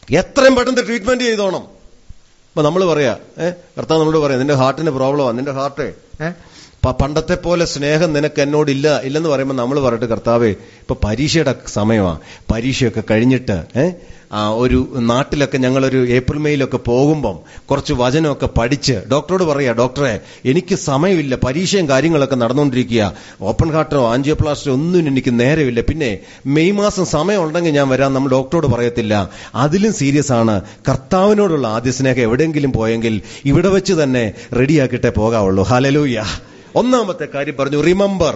[SPEAKER 1] എത്രയും പെട്ടെന്ന് ട്രീറ്റ്മെന്റ് ചെയ്തോണം അപ്പൊ നമ്മൾ പറയാ ഏഹ് കർത്താവ് നമ്മളോട് പറയാം നിന്റെ ഹാർട്ടിന് പ്രോബ്ലമാണ് നിന്റെ ഹാർട്ട് ഏഹ് പണ്ടത്തെ പോലെ സ്നേഹം നിനക്ക് എന്നോടില്ല ഇല്ലെന്ന് പറയുമ്പോൾ നമ്മൾ പറയട്ടെ കർത്താവേ ഇപ്പൊ പരീക്ഷയുടെ സമയമാണ് പരീക്ഷയൊക്കെ കഴിഞ്ഞിട്ട് ഏഹ് ആ ഒരു നാട്ടിലൊക്കെ ഞങ്ങളൊരു ഏപ്രിൽ മെയിലൊക്കെ പോകുമ്പം കുറച്ച് വചനമൊക്കെ പഠിച്ച് ഡോക്ടറോട് പറയാ ഡോക്ടറെ എനിക്ക് സമയമില്ല പരീക്ഷയും കാര്യങ്ങളൊക്കെ നടന്നുകൊണ്ടിരിക്കുക ഓപ്പൺ ഹാർട്ടോ ആൻജിയോപ്ലാസ്റ്റോ ഒന്നും എനിക്ക് നേരമില്ല പിന്നെ മെയ് മാസം സമയം ഉണ്ടെങ്കിൽ ഞാൻ വരാം നമ്മൾ ഡോക്ടറോട് പറയത്തില്ല അതിലും സീരിയസ് ആണ് കർത്താവിനോടുള്ള ആദ്യ സ്നേഹം എവിടെയെങ്കിലും പോയെങ്കിൽ ഇവിടെ വെച്ച് തന്നെ റെഡിയാക്കിയിട്ടേ പോകാവുള്ളൂ ഹലലൂയ ഒന്നാമത്തെ കാര്യം പറഞ്ഞു റിമംബർ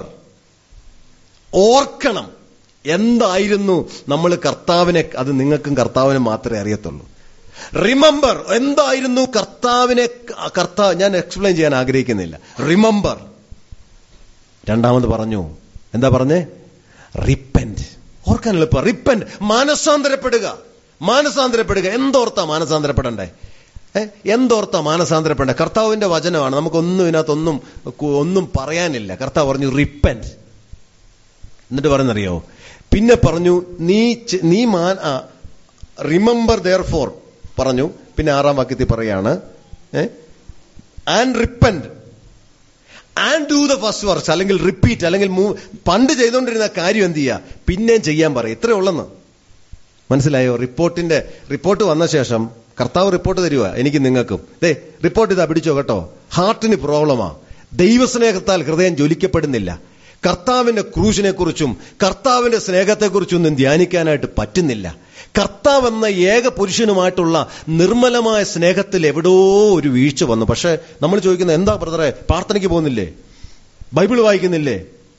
[SPEAKER 1] ഓർക്കണം എന്തായിരുന്നു നമ്മൾ കർത്താവിനെ അത് നിങ്ങൾക്കും കർത്താവിനും മാത്രമേ അറിയത്തുള്ളൂ റിമംബർ എന്തായിരുന്നു കർത്താവിനെ കർത്താവ് ഞാൻ എക്സ്പ്ലെയിൻ ചെയ്യാൻ ആഗ്രഹിക്കുന്നില്ല റിമംബർ രണ്ടാമത് പറഞ്ഞു എന്താ പറഞ്ഞേ റിപ്പന്റ് ഓർക്കാൻ എളുപ്പം റിപ്പന്റ് മാനസാന്തരപ്പെടുക മാനസാന്തരപ്പെടുക എന്തോർത്താ മാനസാന്തരപ്പെടണ്ടേ ഏ എന്തോർത്താ മാനസാന്തരപ്പെടേണ്ട കർത്താവിന്റെ വചനമാണ് നമുക്കൊന്നും ഇതിനകത്തൊന്നും ഒന്നും പറയാനില്ല കർത്താവ് പറഞ്ഞു റിപ്പന്റ് എന്നിട്ട് പറയുന്നറിയോ പിന്നെ പറഞ്ഞു നീ നീ മാൻ റിമംബർ ദർ ഫോർ പറഞ്ഞു പിന്നെ ആറാം വാക്യത്തിൽ പറയാണ് and repent and do the first works അല്ലെങ്കിൽ റിപ്പീറ്റ് അല്ലെങ്കിൽ പണ്ട് ചെയ്തുകൊണ്ടിരുന്ന കാര്യം എന്ത് ചെയ്യുക പിന്നെയും ചെയ്യാൻ പറയും ഇത്രേ ഉള്ളെന്ന് മനസ്സിലായോ റിപ്പോർട്ടിന്റെ റിപ്പോർട്ട് വന്ന ശേഷം കർത്താവ് റിപ്പോർട്ട് തരുക എനിക്ക് നിങ്ങൾക്കും ദേ റിപ്പോർട്ട് ഇതാ പിടിച്ചോ കേട്ടോ ഹാർട്ടിന് പ്രോബ്ലമാ ദൈവസ്നേഹത്താൽ ഹൃദയം ജ്വലിക്കപ്പെടുന്നില്ല കർത്താവിന്റെ ക്രൂശിനെ കുറിച്ചും കർത്താവിന്റെ സ്നേഹത്തെക്കുറിച്ചൊന്നും ധ്യാനിക്കാനായിട്ട് പറ്റുന്നില്ല കർത്താവ് എന്ന ഏക പുരുഷനുമായിട്ടുള്ള നിർമ്മലമായ സ്നേഹത്തിൽ എവിടോ ഒരു വീഴ്ച വന്നു പക്ഷെ നമ്മൾ ചോദിക്കുന്നത് എന്താ ബ്രദറെ പ്രാർത്ഥനയ്ക്ക് പോകുന്നില്ലേ ബൈബിൾ വായിക്കുന്നില്ലേ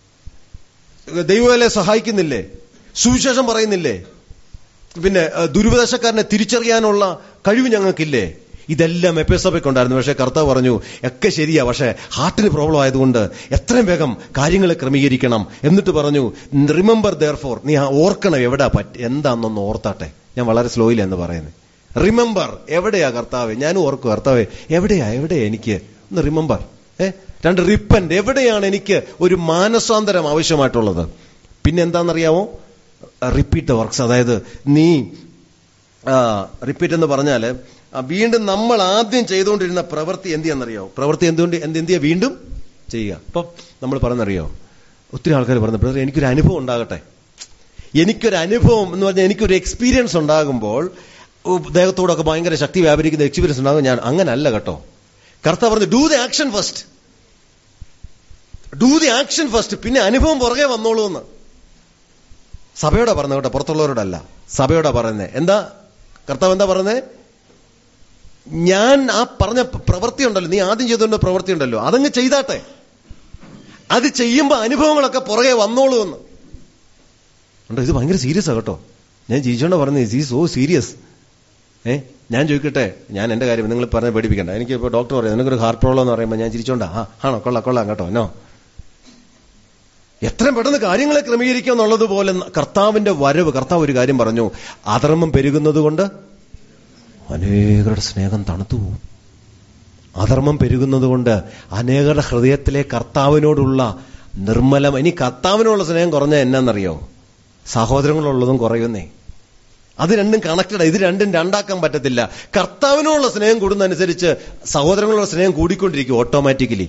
[SPEAKER 1] ദൈവവേലെ സഹായിക്കുന്നില്ലേ സുവിശേഷം പറയുന്നില്ലേ പിന്നെ ദുരുപദേശക്കാരനെ തിരിച്ചറിയാനുള്ള കഴിവ് ഞങ്ങൾക്കില്ലേ ഇതെല്ലാം എപ്പസഭയ്ക്ക് ഉണ്ടായിരുന്നു പക്ഷേ കർത്താവ് പറഞ്ഞു ഒക്കെ ശരിയാ പക്ഷേ ഹാർട്ടിന് പ്രോബ്ലം ആയതുകൊണ്ട് എത്രയും വേഗം കാര്യങ്ങൾ ക്രമീകരിക്കണം എന്നിട്ട് പറഞ്ഞു റിമെമ്പർ ദർ ഫോർ നീ ഓർക്കണം എവിടാ പറ്റ എന്താണെന്നൊന്ന് ഓർത്താട്ടെ ഞാൻ വളരെ സ്ലോയിൽ എന്ന് പറയുന്നത് റിമെമ്പർ എവിടെയാ കർത്താവ് ഞാനും ഓർക്കും കർത്താവ് എവിടെയാ എവിടെയാ എനിക്ക് ഒന്ന് റിമെമ്പർ ഏ രണ്ട് റിപ്പന്റ് എവിടെയാണ് എനിക്ക് ഒരു മാനസാന്തരം ആവശ്യമായിട്ടുള്ളത് പിന്നെ എന്താണെന്നറിയാമോ റിപ്പീറ്റ് ദ വർക്ക്സ് അതായത് നീ റിപ്പീറ്റ് എന്ന് പറഞ്ഞാൽ വീണ്ടും നമ്മൾ ആദ്യം ചെയ്തുകൊണ്ടിരുന്ന പ്രവൃത്തി എന്ത് ചെയ്യാന്നറിയോ പ്രവൃത്തി എന്തുകൊണ്ട് എന്ത് എന്ത് ചെയ്യുക വീണ്ടും ചെയ്യുക ഇപ്പം നമ്മൾ പറഞ്ഞറിയോ ഒത്തിരി ആൾക്കാർ പറഞ്ഞു ബ്രദർ എനിക്കൊരു അനുഭവം ഉണ്ടാകട്ടെ എനിക്കൊരു അനുഭവം എന്ന് പറഞ്ഞാൽ എനിക്കൊരു എക്സ്പീരിയൻസ് ഉണ്ടാകുമ്പോൾ ദേഹത്തോടൊക്കെ ഭയങ്കര ശക്തി വ്യാപരിക്കുന്ന എക്സ്പീരിയൻസ് ഉണ്ടാകും ഞാൻ അങ്ങനല്ല കേട്ടോ കർത്താവ് പറഞ്ഞു do the action first do the action first പിന്നെ അനുഭവം പുറകെ വന്നോളൂ എന്ന് സഭയോടാ പറഞ്ഞത് കേട്ടോ പുറത്തുള്ളവരോടല്ല സഭയോടാ പറയുന്നത് എന്താ കർത്താവ് എന്താ പറയുന്നത് ഞാൻ ആ പറഞ്ഞ പ്രവൃത്തി ഉണ്ടല്ലോ നീ ആദ്യം ചെയ്തുകൊണ്ട് പ്രവൃത്തി ഉണ്ടല്ലോ അതങ്ങ് ചെയ്താട്ടെ അത് ചെയ്യുമ്പോ അനുഭവങ്ങളൊക്കെ പുറകെ വന്നോളൂ എന്ന് ഉണ്ടോ ഇത് ഭയങ്കര സീരിയസ് ആ കേട്ടോ ഞാൻ ജീവിച്ചോണ്ട പറഞ്ഞത് ഈ സോ സീരിയസ് ഏ ഞാൻ ചോദിക്കട്ടെ ഞാൻ എന്റെ കാര്യം നിങ്ങൾ പറഞ്ഞ പേടിപ്പിക്കണ്ട എനിക്ക് ഇപ്പൊ ഡോക്ടർ പറയാം നിനക്കൊരു ഹാർട്ട് പ്രോബ്ലം എന്ന് പറയുമ്പോൾ ഞാൻ ചിരിച്ചോണ്ടാ ആ ആണോ കൊള്ളാം കൊള്ളാം കേട്ടോ എന്നോ എത്രയും പെട്ടെന്ന് കാര്യങ്ങളെ ക്രമീകരിക്കുക എന്നുള്ളതുപോലെ കർത്താവിന്റെ വരവ് കർത്താവ് ഒരു കാര്യം പറഞ്ഞു അധർമ്മം പെരുകുന്നത് കൊണ്ട് അനേകരുടെ സ്നേഹം തണുത്തു പോകും അധർമ്മം പെരുകുന്നത് കൊണ്ട് അനേകരുടെ ഹൃദയത്തിലെ കർത്താവിനോടുള്ള നിർമ്മലം ഇനി കർത്താവിനോടുള്ള സ്നേഹം കുറഞ്ഞ എന്നാന്നറിയോ സഹോദരങ്ങളുള്ളതും കുറയുന്നേ അത് രണ്ടും കണക്റ്റഡ് ഇത് രണ്ടും രണ്ടാക്കാൻ പറ്റത്തില്ല കർത്താവിനോടുള്ള സ്നേഹം കൂടുന്നതനുസരിച്ച് സഹോദരങ്ങളുള്ള സ്നേഹം കൂടിക്കൊണ്ടിരിക്കും ഓട്ടോമാറ്റിക്കലി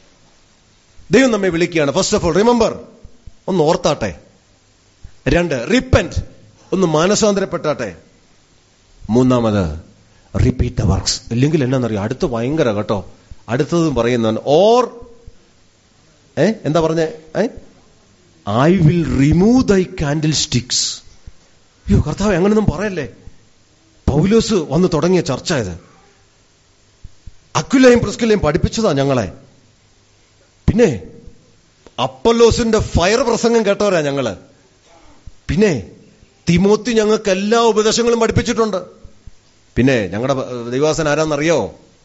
[SPEAKER 1] ദൈവം നമ്മെ വിളിക്കുകയാണ് ഫസ്റ്റ് ഓഫ് ഓൾ റിമെമ്പർ ഒന്ന് ഓർത്താട്ടെ രണ്ട് റിപ്പന്റ് ഒന്ന് മാനസാന്തരപ്പെട്ടാട്ടെ മൂന്നാമത് റിപ്പീറ്റ് ദ വർക്ക്സ് ഇല്ലെങ്കിൽ എന്നാന്നറിയോ അടുത്ത് ഭയങ്കര കേട്ടോ അടുത്തതും പറയുന്നവൻ ഓർ ഏ എന്താ പറഞ്ഞേ ഏ I will remove thy candlesticks അയ്യോ കർത്താവ് അങ്ങനൊന്നും പറയല്ലേ പൗലോസ് വന്ന് തുടങ്ങിയ ചർച്ച ഇത് അക്കുലയും പ്രിസ്കുലയും പഠിപ്പിച്ചതാ ഞങ്ങളെ പിന്നെ അപ്പല്ലോസിന്റെ ഫയർ പ്രസംഗം കേട്ടവരാ ഞങ്ങള് പിന്നെ തിമോത്തി ഞങ്ങൾക്ക് എല്ലാ ഉപദേശങ്ങളും പഠിപ്പിച്ചിട്ടുണ്ട് പിന്നെ ഞങ്ങളുടെ ദൈവാസൻ ആരാന്നറിയോ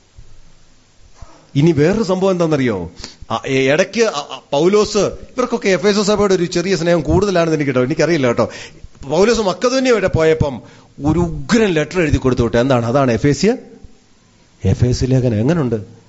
[SPEAKER 1] ഇനി വേറൊരു സംഭവം എന്താണെന്നറിയോ ഇടയ്ക്ക് പൗലോസ് ഇവർക്കൊക്കെ എഫ് എസ് സഭയുടെ ഒരു ചെറിയ സ്നേഹം കൂടുതലാണെന്ന് എനിക്ക് കേട്ടോ എനിക്കറിയില്ല കേട്ടോ പൗലോസ് മക്കതന്യ വരെ പോയപ്പം ഒരു ഉഗ്രൻ ലെറ്റർ എഴുതി കൊടുത്തു വിട്ടു എന്താണ് അതാണ് എഫ് എസ് എഫ് എസ് ലേഖനം എങ്ങനുണ്ട്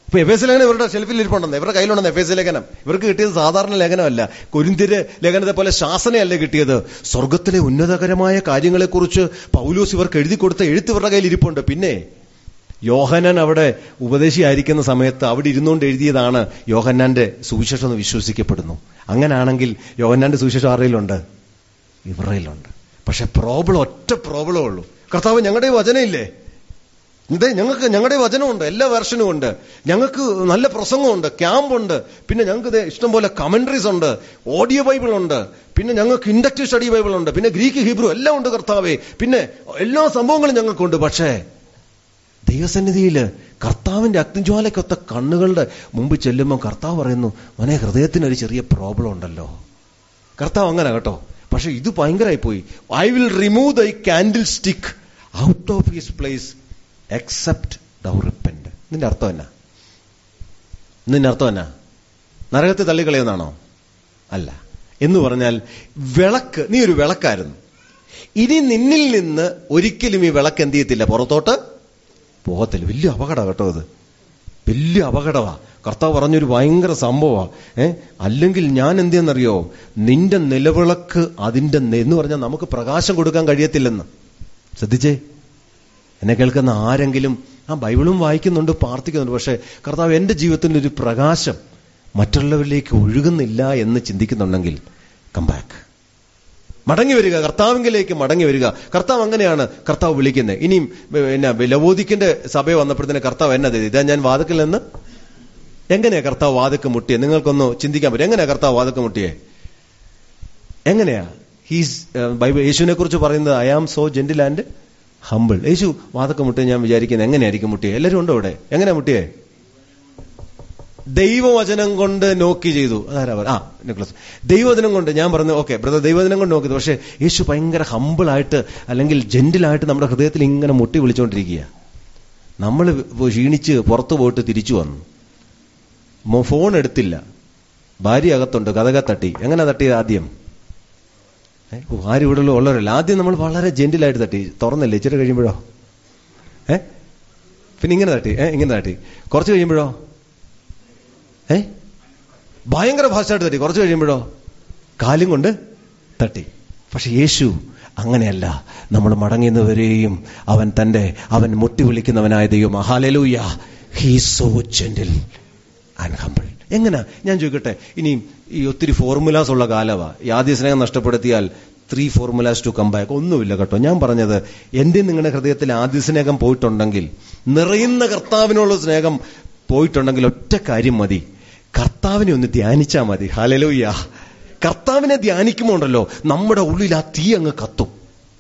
[SPEAKER 1] ഇപ്പൊ എഫ് എസ് ലേഖനം ഇവരുടെ ഷെൽഫിൽ ഇരിപ്പുണ്ടെന്ന് ഇവരുടെ കയ്യിലുണ്ടെന്ന് എഫ് എസ് ലേഖനം ഇവർക്ക് കിട്ടിയത് സാധാരണ ലേഖനമല്ല കൊരിന്തിര് ലേഖനത്തെ പോലെ ശാസനയല്ല കിട്ടിയത് സ്വർഗത്തിലെ ഉന്നതകരമായ കാര്യങ്ങളെക്കുറിച്ച് പൗലൂസ് ഇവർക്ക് എഴുതി കൊടുത്ത എഴുത്ത് ഇവരുടെ കയ്യിൽ ഇരിപ്പുണ്ട് പിന്നെ യോഹന്നാൻ അവിടെ ഉപദേശിയായിരിക്കുന്ന സമയത്ത് അവിടെ ഇരുന്നുകൊണ്ട് എഴുതിയതാണ് യോഹന്നാന്റെ സുവിശേഷം എന്ന് വിശ്വസിക്കപ്പെടുന്നു അങ്ങനാണെങ്കിൽ യോഹന്നാന്റെ സുവിശേഷം ആരുടെയിലുണ്ട് ഇവരുടെയിലുണ്ട് പക്ഷെ പ്രോബ്ലം ഒറ്റ പ്രോബ്ലമേ ഉള്ളൂ കർത്താവ് ഞങ്ങളുടെ വചനമില്ലേ ഇതേ ഞങ്ങൾക്ക് ഞങ്ങളുടെ വചനമുണ്ട് എല്ലാ വെർഷനും ഉണ്ട് ഞങ്ങൾക്ക് നല്ല പ്രസംഗമുണ്ട് ക്യാമ്പുണ്ട് പിന്നെ ഞങ്ങൾക്ക് ഇതേ ഇഷ്ടംപോലെ കമന്ററീസ് ഉണ്ട് ഓഡിയോ ബൈബിൾ ഉണ്ട് പിന്നെ ഞങ്ങൾക്ക് ഇൻഡക്റ്റീവ് സ്റ്റഡി ബൈബിൾ ഉണ്ട് പിന്നെ ഗ്രീക്ക് ഹീബ്രു എല്ലാം ഉണ്ട് കർത്താവേ പിന്നെ എല്ലാ സംഭവങ്ങളും ഞങ്ങൾക്കുണ്ട് പക്ഷേ ദൈവസന്നിധിയിൽ കർത്താവിന്റെ അഗ്നിജ്വാലയ്ക്കൊത്ത കണ്ണുകളുടെ മുമ്പ് ചെല്ലുമ്പോൾ കർത്താവ് പറയുന്നു മോനെ ഹൃദയത്തിന് ഒരു ചെറിയ പ്രോബ്ലം ഉണ്ടല്ലോ കർത്താവ് അങ്ങനെ കേട്ടോ പക്ഷെ ഇത് ഭയങ്കരമായി പോയി I will remove thy candlestick out of his place except thou repent ഇതിന്റെ അർത്ഥം എന്നാ ഇതിന്റെ അർത്ഥം എന്നാ നരകത്തെ തള്ളിക്കളയുന്നാണോ അല്ല എന്ന് പറഞ്ഞാൽ വിളക്ക് നീ ഒരു വിളക്കായിരുന്നു ഇനി നിന്നിൽ നിന്ന് ഒരിക്കലും ഈ വിളക്ക് എന്ത് ചെയ്യത്തില്ല പുറത്തോട്ട് പോകത്തില്ല വലിയ അപകടം കേട്ടോ അത് വലിയ അപകടമാ കർത്താവ് പറഞ്ഞൊരു ഭയങ്കര സംഭവമാ ഏ അല്ലെങ്കിൽ ഞാൻ എന്തെന്നറിയോ നിന്റെ നിലവിളക്ക് അതിന്റെ നെ- എന്ന് പറഞ്ഞാൽ നമുക്ക് പ്രകാശം കൊടുക്കാൻ കഴിയത്തില്ലെന്ന് ശ്രദ്ധിച്ചേ എന്നെ കേൾക്കുന്ന ആരെങ്കിലും ആ ബൈബിളും വായിക്കുന്നുണ്ട് പ്രാർത്ഥിക്കുന്നുണ്ട് പക്ഷേ കർത്താവ് എന്റെ ജീവിതത്തിൽ ഒരു പ്രകാശം മറ്റുള്ളവരിലേക്ക് ഒഴുകുന്നില്ല എന്ന് ചിന്തിക്കുന്നുണ്ടെങ്കിൽ കം ബാക്ക് മടങ്ങി വരിക കർത്താവിങ്കിലേക്ക് മടങ്ങി വരിക കർത്താവ് അങ്ങനെയാണ് കർത്താവ് വിളിക്കുന്നത് ഇനിയും പിന്നെ ലവോദിക്കിന്റെ സഭ വന്നപ്പോഴത്തേന് കർത്താവ് എന്നത് ഇതാ ഞാൻ വാതക്കിൽ നിന്ന് എങ്ങനെയാ കർത്താവ് വാതക്ക് മുട്ടിയെ നിങ്ങൾക്കൊന്ന് ചിന്തിക്കാൻ പറ്റും എങ്ങനെയാ കർത്താവ് വാതക്ക് മുട്ടിയെ എങ്ങനെയാ ഹീസ് ബൈബിൾ യേശുവിനെ കുറിച്ച് പറയുന്നത് I am so gentle and humble യേശു വാതക്ക് മുട്ടിയെ ഞാൻ വിചാരിക്കുന്നത് എങ്ങനെയായിരിക്കും മുട്ടിയെ എല്ലാവരും ഉണ്ടോ ഇവിടെ എങ്ങനെയാ മുട്ടിയെ ദൈവവചനം കൊണ്ട് നോക്കി ചെയ്തു അതാരാ പറ- ആ നിക്ലസ് ദൈവവചനം കൊണ്ട് ഞാൻ പറഞ്ഞു ഓക്കെ ബ്രദർ ദൈവവചനം കൊണ്ട് നോക്കിയത് പക്ഷേ യേശു ഭയങ്കര ഹമ്പിൾ ആയിട്ട് അല്ലെങ്കിൽ ജെന്റിലായിട്ട് നമ്മുടെ ഹൃദയത്തിൽ ഇങ്ങനെ മുട്ടി വിളിച്ചുകൊണ്ടിരിക്കുക നമ്മൾ ക്ഷീണിച്ച് പുറത്തു പോയിട്ട് തിരിച്ചു വന്നു മോ- ഫോൺ എടുത്തില്ല ഭാര്യ അകത്തുണ്ട് കഥക തട്ടി എങ്ങനെ തട്ടിയത് ആദ്യം ഏ? ഓ, ആരും ഇവിടെ ഉള്ളവരല്ല ആദ്യം നമ്മൾ വളരെ ജെന്റിലായിട്ട് തട്ടി തുറന്നില്ലേ ഇച്ചിരി കഴിയുമ്പോഴോ ഏ പിന്നെ ഇങ്ങനെ തട്ടി ഏ ഇങ്ങനെ തട്ടി കുറച്ച് കഴിയുമ്പോഴോ ഏ ഭയങ്കര ഫാസ്റ്റായിട്ട് തട്ടി കുറച്ച് കഴിയുമ്പോഴോ കാലും കൊണ്ട് തട്ടി പക്ഷെ യേശു അങ്ങനെയല്ല നമ്മൾ മടങ്ങുന്നവരെയും അവൻ തന്റെ അവൻ മുട്ടി വിളിക്കുന്നവനായ ദൈവം hallelujah he so gentle and humble എങ്ങനെ ഞാൻ ചോദിക്കട്ടെ ഇനി ഈ ഒത്തിരി ഫോർമുലാസ് ഉള്ള കാലവാ ഈ ആദ്യ സ്നേഹം നഷ്ടപ്പെടുത്തിയാൽ three formulas to come back ഒന്നുമില്ല കേട്ടോ ഞാൻ പറഞ്ഞത് എന്റെ നിങ്ങളുടെ ഹൃദയത്തിൽ ആദ്യ സ്നേഹം പോയിട്ടുണ്ടെങ്കിൽ നിറയുന്ന കർത്താവിനുള്ള സ്നേഹം പോയിട്ടുണ്ടെങ്കിൽ ഒറ്റ കാര്യം മതി കർത്താവിനെ ഒന്ന് ധ്യാനിച്ചാൽ മതി ഹാലലൂയ്യ കർത്താവിനെ ധ്യാനിക്കുമ്പോൾ ഉണ്ടല്ലോ നമ്മുടെ ഉള്ളിൽ ആ തീ അങ്ങ് കത്തും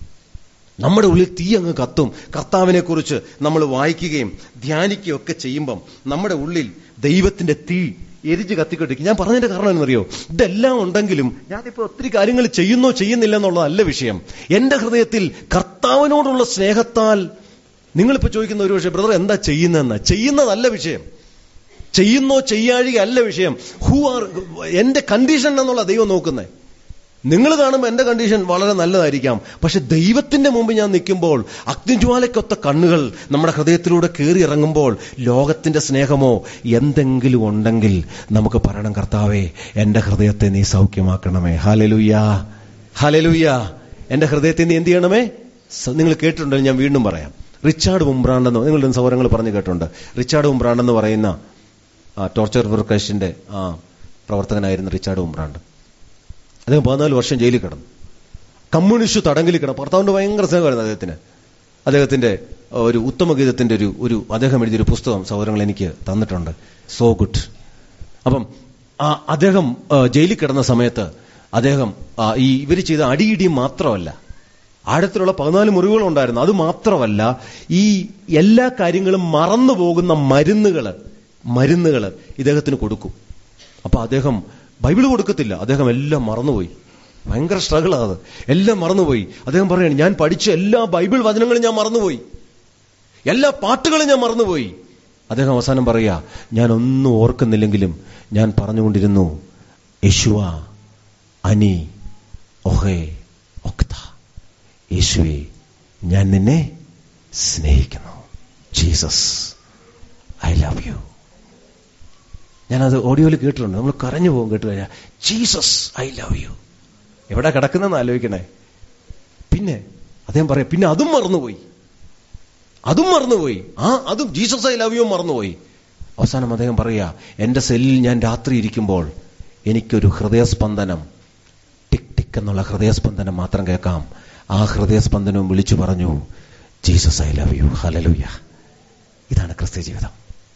[SPEAKER 1] നമ്മുടെ ഉള്ളിൽ തീ അങ്ങ് കത്തും കർത്താവിനെ കുറിച്ച് നമ്മൾ വായിക്കുകയും ധ്യാനിക്കുകയും ഒക്കെ ചെയ്യുമ്പം നമ്മുടെ ഉള്ളിൽ ദൈവത്തിന്റെ തീ എരിച്ച് കത്തിക്കൊണ്ടിരിക്കും ഞാൻ പറഞ്ഞതിന്റെ കാരണം എന്നറിയോ ഇതെല്ലാം ഉണ്ടെങ്കിലും ഞാനിപ്പോ ഒത്തിരി കാര്യങ്ങൾ ചെയ്യുന്നോ ചെയ്യുന്നില്ല എന്നുള്ളതല്ല വിഷയം എന്റെ ഹൃദയത്തിൽ കർത്താവിനോടുള്ള സ്നേഹത്താൽ നിങ്ങളിപ്പോ ചോദിക്കുന്ന ഒരു വിഷയം ബ്രദർ എന്താ ചെയ്യുന്നതെന്ന് ചെയ്യുന്നതല്ല വിഷയം ചെയ്യുന്നോ ചെയ്യാഴിക അല്ല വിഷയം ഹൂ ആർ എന്റെ കണ്ടീഷൻ എന്നുള്ള ദൈവം നോക്കുന്നത് നിങ്ങൾ കാണുമ്പോൾ എന്റെ കണ്ടീഷൻ വളരെ നല്ലതായിരിക്കാം പക്ഷെ ദൈവത്തിന്റെ മുമ്പ് ഞാൻ നിൽക്കുമ്പോൾ അഗ്നിജ്വാലയ്ക്കൊത്ത കണ്ണുകൾ നമ്മുടെ ഹൃദയത്തിലൂടെ കയറി ഇറങ്ങുമ്പോൾ ലോകത്തിന്റെ സ്നേഹമോ എന്തെങ്കിലും ഉണ്ടെങ്കിൽ നമുക്ക് പറയണം കർത്താവേ എന്റെ ഹൃദയത്തെ നീ സൗഖ്യമാക്കണമേ ഹാലലുയ്യ ഹാലലുയ്യ എന്റെ ഹൃദയത്തെ നീ എന്ത് ചെയ്യണമേ സ- നിങ്ങൾ കേട്ടിട്ടുണ്ടോ ഞാൻ വീണ്ടും പറയാം റിച്ചാർഡ് ഉംബ്രാണ്ടെന്ന് നിങ്ങളുടെ സൗകര്യങ്ങൾ പറഞ്ഞു കേട്ടിട്ടുണ്ട് റിച്ചാർഡ് ഉംബ്രാണ്ടെന്ന് പറയുന്ന ആ, ടോർച്ചർ വർക്കേഴ്സിന്റെ ആ പ്രവർത്തകനായിരുന്ന റിച്ചാർഡ് ഉംബ്രാണ്ട് അദ്ദേഹം പതിനാല് വർഷം ജയിലിൽ കിടന്നു കമ്മ്യൂണിസ്റ്റ് തടങ്കിൽ കിടന്നു ഭർത്താവിന്റെ ഭയങ്കര സ്നേഹമായിരുന്നു അദ്ദേഹത്തിന് അദ്ദേഹത്തിന്റെ ഒരു ഉത്തമഗീതത്തിന്റെ ഒരു ഒരു അദ്ദേഹം എഴുതിയൊരു പുസ്തകം സൗകര്യങ്ങൾ എനിക്ക് തന്നിട്ടുണ്ട് സോ ഗുഡ് അപ്പം ആ അദ്ദേഹം ആ, ജയിലിൽ കിടന്ന സമയത്ത് അദ്ദേഹം ആ, ഈ ഇവർ ചെയ്ത അടിയിടിയും മാത്രമല്ല ആഴത്തിലുള്ള പതിനാല് മുറിവുകളുണ്ടായിരുന്നു അത് മാത്രമല്ല ഈ എല്ലാ കാര്യങ്ങളും മറന്നു പോകുന്ന മരുന്നുകൾ മരുന്നുകൾ ഇദ്ദേഹത്തിന് കൊടുക്കും അപ്പൊ അദ്ദേഹം ബൈബിൾ കൊടുക്കത്തില്ല അദ്ദേഹം എല്ലാം മറന്നുപോയി ഭയങ്കര സ്ട്രഗിളാ അത് എല്ലാം മറന്നുപോയി അദ്ദേഹം പറയാണ് ഞാൻ പഠിച്ച എല്ലാ ബൈബിൾ വചനങ്ങളും ഞാൻ മറന്നുപോയി എല്ലാ പാട്ടുകളും ഞാൻ മറന്നുപോയി അദ്ദേഹം അവസാനം പറയാ ഞാൻ ഒന്നും ഓർക്കുന്നില്ലെങ്കിലും ഞാൻ പറഞ്ഞുകൊണ്ടിരുന്നു യേശുവ അനി ഒഹേ ഒക്ത യേശുവെ ഞാൻ നിന്നെ സ്നേഹിക്കുന്നു ജീസസ് ഐ ലവ് യു ഞാനത് ഓഡിയോയിൽ കേട്ടിട്ടുണ്ട് നമ്മൾ കരഞ്ഞു പോകും കേട്ട് കഴിഞ്ഞാൽ ജീസസ് ഐ ലവ് യു എവിടെ കിടക്കുന്നെന്ന് ആലോചിക്കണേ പിന്നെ അദ്ദേഹം പറയാം പിന്നെ അതും മറന്നുപോയി അതും മറന്നുപോയി ആ അതും ജീസസ് ഐ ലവ് യു മറന്നുപോയി അവസാനം അദ്ദേഹം പറയാ എന്റെ സെല്ലിൽ ഞാൻ രാത്രി ഇരിക്കുമ്പോൾ എനിക്കൊരു ഹൃദയസ്പന്ദനം ടിക് ടിക് എന്നുള്ള ഹൃദയസ്പന്ദനം മാത്രം കേൾക്കാം ആ ഹൃദയസ്പന്ദനവും വിളിച്ചു പറഞ്ഞു Jesus I love you hallelujah ഇതാണ് ക്രിസ്ത്യ ജീവിതം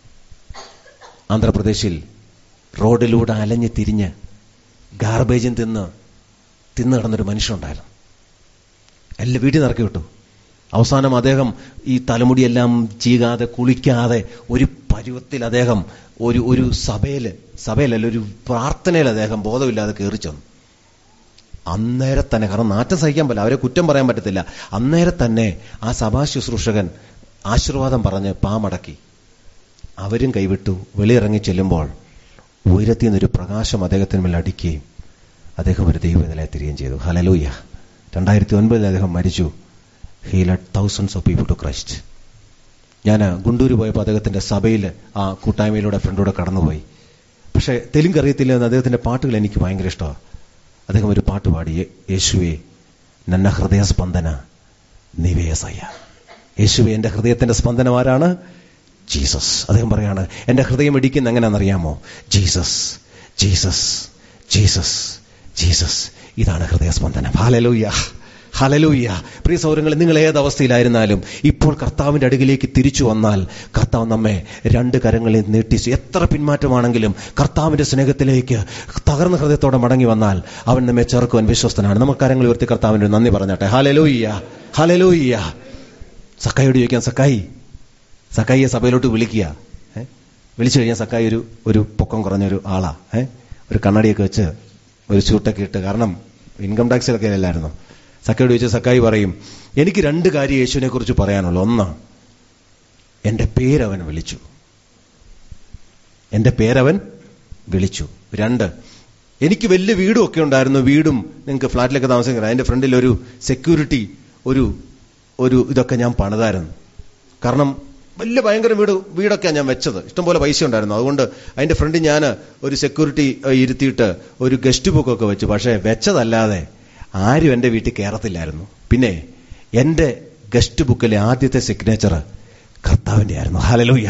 [SPEAKER 1] ആന്ധ്രാപ്രദേശിൽ റോഡിലൂടെ അലഞ്ഞ് തിരിഞ്ഞ് ഗാർബേജും തിന്ന് തിന്ന് കിടന്നൊരു മനുഷ്യനുണ്ടായിരുന്നു എല്ലാം വീട്ടിൽ നിറക്കി വിട്ടു അവസാനം അദ്ദേഹം ഈ തലമുടിയെല്ലാം ചീകാതെ കുളിക്കാതെ ഒരു പരുവത്തിൽ അദ്ദേഹം ഒരു ഒരു സഭയിൽ സഭയിലല്ല ഒരു പ്രാർത്ഥനയിൽ അദ്ദേഹം ബോധമില്ലാതെ കയറി ചെന്നു അന്നേരം തന്നെ കാരണം നാറ്റം സഹിക്കാൻ പറ്റില്ല അവരെ കുറ്റം പറയാൻ പറ്റത്തില്ല അന്നേരം തന്നെ ആ സഭാ ശുശ്രൂഷകൻ ആശീർവാദം പറഞ്ഞ് പാമടക്കി അവരും കൈവിട്ടു വെളിയിറങ്ങി ചെല്ലുമ്പോൾ ഉയരത്തിൽ നിന്നൊരു പ്രകാശം അദ്ദേഹത്തിന് മേൽ അടിക്കുകയും അദ്ദേഹം ഒരു ദൈവനിലയെ തിരികെയും ചെയ്തു ഹലലൂയ രണ്ടായിരത്തി ഒൻപതിൽ അദ്ദേഹം മരിച്ചു he led thousands of people to Christ ഞാൻ ഗുണ്ടൂര് പോയപ്പോൾ അദ്ദേഹത്തിന്റെ സഭയിൽ ആ കൂട്ടായ്മയിലൂടെ ഫ്രണ്ടിലൂടെ കടന്നുപോയി പക്ഷേ തെലുങ്ക് അറിയത്തില്ല എന്ന് അദ്ദേഹത്തിന്റെ പാട്ടുകൾ എനിക്ക് ഭയങ്കര ഇഷ്ടമാണ് അദ്ദേഹം ഒരു പാട്ട് പാടി "യേ- യേശുവേ നന്ന ഹൃദയ സ്പന്ദന നിവേസയ യേശുവേ എന്റെ ഹൃദയത്തിന്റെ സ്പന്ദനം ആരാണ് ജീസസ് അദ്ദേഹം പറയാണ് എന്റെ ഹൃദയം ഇടിക്കുന്ന എങ്ങനെയാണെന്നറിയാമോ ജീസസ് ജീസസ് ജീസസ് ജീസസ് ഇതാണ് ഹൃദയസ്പന്ദനം ഹാലലൂയ ഹലലൂയ പ്രിയ സൗരങ്ങൾ നിങ്ങൾ ഏത് അവസ്ഥയിലായിരുന്നാലും ഇപ്പോൾ കർത്താവിന്റെ അടുകിലേക്ക് തിരിച്ചു വന്നാൽ കർത്താവ് നമ്മെ രണ്ട് കരങ്ങളിൽ നീട്ടി എത്ര പിന്മാറ്റമാണെങ്കിലും കർത്താവിന്റെ സ്നേഹത്തിലേക്ക് തകർന്ന ഹൃദയത്തോടെ മടങ്ങി വന്നാൽ അവൻ നമ്മെ ചേർക്കുവാൻ വിശ്വസ്തനാണ് നമുക്ക് കരങ്ങൾ ഉയർത്തി കർത്താവിന്റെ നന്ദി പറഞ്ഞാട്ടെ ഹലലൂയ്യ ഹലലൂയ്യ സക്കായിയോട് ചോദിക്കാം സക്കായി സക്കായിയെ സഭയിലോട്ട് വിളിക്കുക ഏ? വിളിച്ചു കഴിഞ്ഞാൽ സക്കായി ഒരു ഒരു പൊക്കം കുറഞ്ഞൊരു ആളാ ഏ? ഒരു കണ്ണടിയൊക്കെ വെച്ച് ഒരു സ്യൂട്ടൊക്കെ ഇട്ട് കാരണം ഇൻകം ടാക്സിലൊക്കെ അല്ലായിരുന്നു സക്കായോട് ചോദിച്ച സക്കായി പറയും എനിക്ക് രണ്ട് കാര്യം യേശുവിനെ കുറിച്ച് പറയാനുള്ളൂ ഒന്ന് എന്റെ പേരവൻ വിളിച്ചു എന്റെ പേരവൻ വിളിച്ചു രണ്ട് എനിക്ക് വലിയ വീടും ഒക്കെ ഉണ്ടായിരുന്നു വീടും നിങ്ങൾക്ക് ഫ്ലാറ്റിലൊക്കെ താമസിക്കുന്നത് അതിന്റെ ഫ്രണ്ടിൽ ഒരു സെക്യൂരിറ്റി ഒരു ഒരു ഇതൊക്കെ ഞാൻ പണിതായിരുന്നു കാരണം വലിയ ഭയങ്കര വീട് വീടൊക്കെയാണ് ഞാൻ വെച്ചത് ഇഷ്ടംപോലെ പൈസ ഉണ്ടായിരുന്നു അതുകൊണ്ട് അതിന്റെ ഫ്രണ്ടിൽ ഞാൻ ഒരു സെക്യൂരിറ്റി ഏഹ്, ഇരുത്തിയിട്ട് ഒരു ഗസ്റ്റ് ബുക്കൊക്കെ വെച്ചു പക്ഷേ വെച്ചതല്ലാതെ ആരും എൻ്റെ വീട്ടിൽ കയറത്തില്ലായിരുന്നു പിന്നെ എൻ്റെ ഗസ്റ്റ് ബുക്കിലെ ആദ്യത്തെ സിഗ്നേച്ചർ കർത്താവിന്റെ ആയിരുന്നു ഹലലൂയ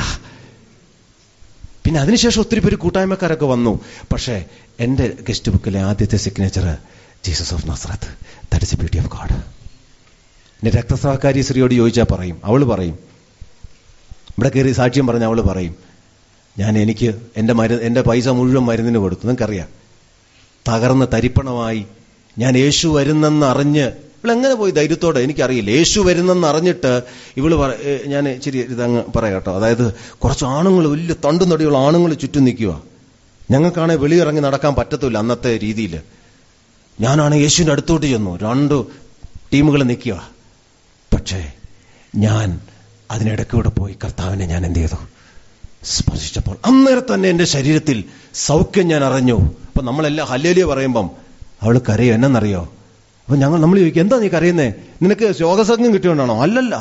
[SPEAKER 1] പിന്നെ അതിനുശേഷം ഒത്തിരി പേര് കൂട്ടായ്മക്കാരൊക്കെ വന്നു പക്ഷേ എൻ്റെ ഗസ്റ്റ് ബുക്കിലെ ആദ്യത്തെ signature Jesus of Nazareth that is a beauty of God എന്റെ രക്തസഹകാരി സ്ത്രീയോട് ചോദിച്ചാൽ പറയും അവൾ പറയും ഇവിടെ കയറി സാക്ഷ്യം പറഞ്ഞ അവൾ പറയും ഞാൻ എനിക്ക് എൻ്റെ മരു എൻ്റെ പൈസ മുഴുവൻ മരുന്നിന് കൊടുത്തു നിങ്ങൾക്കറിയാം തകർന്ന് തരിപ്പണമായി ഞാൻ യേശു വരുന്നെന്ന് അറിഞ്ഞ് ഇവളെങ്ങനെ പോയി ധൈര്യത്തോടെ എനിക്കറിയില്ല യേശു വരുന്നെന്ന് അറിഞ്ഞിട്ട് ഇവള് പറ ഏ, ഞാൻ ഇച്ചിരി ഇതങ്ങ് പറയാം കേട്ടോ അതായത് കുറച്ച് ആണുങ്ങൾ വലിയ തണ്ടും തടിയുള്ള ആണുങ്ങൾ ചുറ്റും നിൽക്കുക ഞങ്ങൾക്കാണെങ്കിൽ വെളിയിറങ്ങി നടക്കാൻ പറ്റത്തില്ല അന്നത്തെ രീതിയിൽ ഞാനാണ് യേശുവിന്റെ അടുത്തോട്ട് ചെന്നു രണ്ട് ടീമുകൾ നിൽക്കുക പക്ഷേ ഞാൻ അതിനിടയ്ക്കൂടെ പോയി കർത്താവിനെ ഞാൻ എന്ത് ചെയ്തു സ്പർശിച്ചപ്പോൾ അന്നേരം തന്നെ എന്റെ ശരീരത്തിൽ സൗഖ്യം ഞാൻ അറിഞ്ഞു അപ്പൊ നമ്മളെല്ലാം ഹല്ലേലിയ പറയുമ്പം അവൾ കരയോ എന്നറിയോ അപ്പൊ ഞങ്ങൾ നമ്മൾ ചോദിക്കും എന്താ നീ കരയുന്നേ നിനക്ക് ശോകസംഗം കിട്ടിയോണ്ടാണോ അല്ലല്ല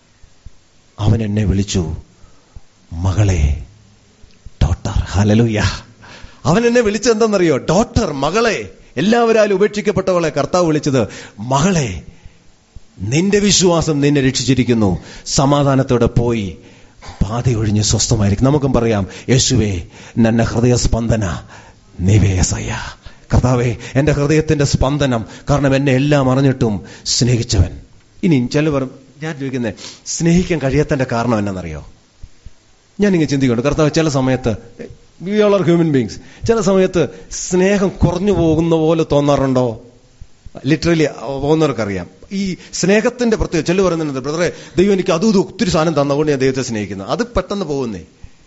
[SPEAKER 1] അവൻ എന്നെ വിളിച്ചു മകളെ ഡോട്ടർ ഹലലുയ്യ അവൻ എന്നെ വിളിച്ചെന്തെന്നറിയോ ഡോട്ടർ മകളെ എല്ലാവരാലും ഉപേക്ഷിക്കപ്പെട്ടവളെ കർത്താവ് വിളിച്ചത് മകളെ നിന്റെ വിശ്വാസം നിന്നെ രക്ഷിച്ചിരിക്കുന്നു സമാധാനത്തോടെ പോയി പാതയൊഴിഞ്ഞ് സ്വസ്ഥമായിരിക്കും നമുക്കും പറയാം യേശുവേ നന്ന ഹൃദയ സ്പന്ദന നിവേസയ കർത്താവേ എന്റെ ഹൃദയത്തിന്റെ സ്പന്ദനം കാരണം എന്നെ എല്ലാം അറിഞ്ഞിട്ടും സ്നേഹിച്ചവൻ ഇനി ചിലവർ ഞാൻ ചോദിക്കുന്നത് സ്നേഹിക്കാൻ കഴിയാത്തന്റെ കാരണം എന്നറിയോ ഞാനിങ്ങനെ ചിന്തിക്കുന്നുണ്ട് കർത്താവ് ചില സമയത്ത് we all are human beings ചില സമയത്ത് സ്നേഹം കുറഞ്ഞു പോകുന്ന പോലെ തോന്നാറുണ്ടോ ലിറ്ററലി പോകുന്നവർക്കറിയാം ഈ സ്നേഹത്തിന്റെ പ്രത്യേകം ചെല്ലു പറയുന്നുണ്ട് ബ്രദറെ ദൈവം എനിക്ക് അതും ഇതും ഒത്തിരി സാധനം തന്നുകൊണ്ട് ഞാൻ ദൈവത്തെ സ്നേഹിക്കുന്നു അത് പെട്ടെന്ന് പോകുന്നേ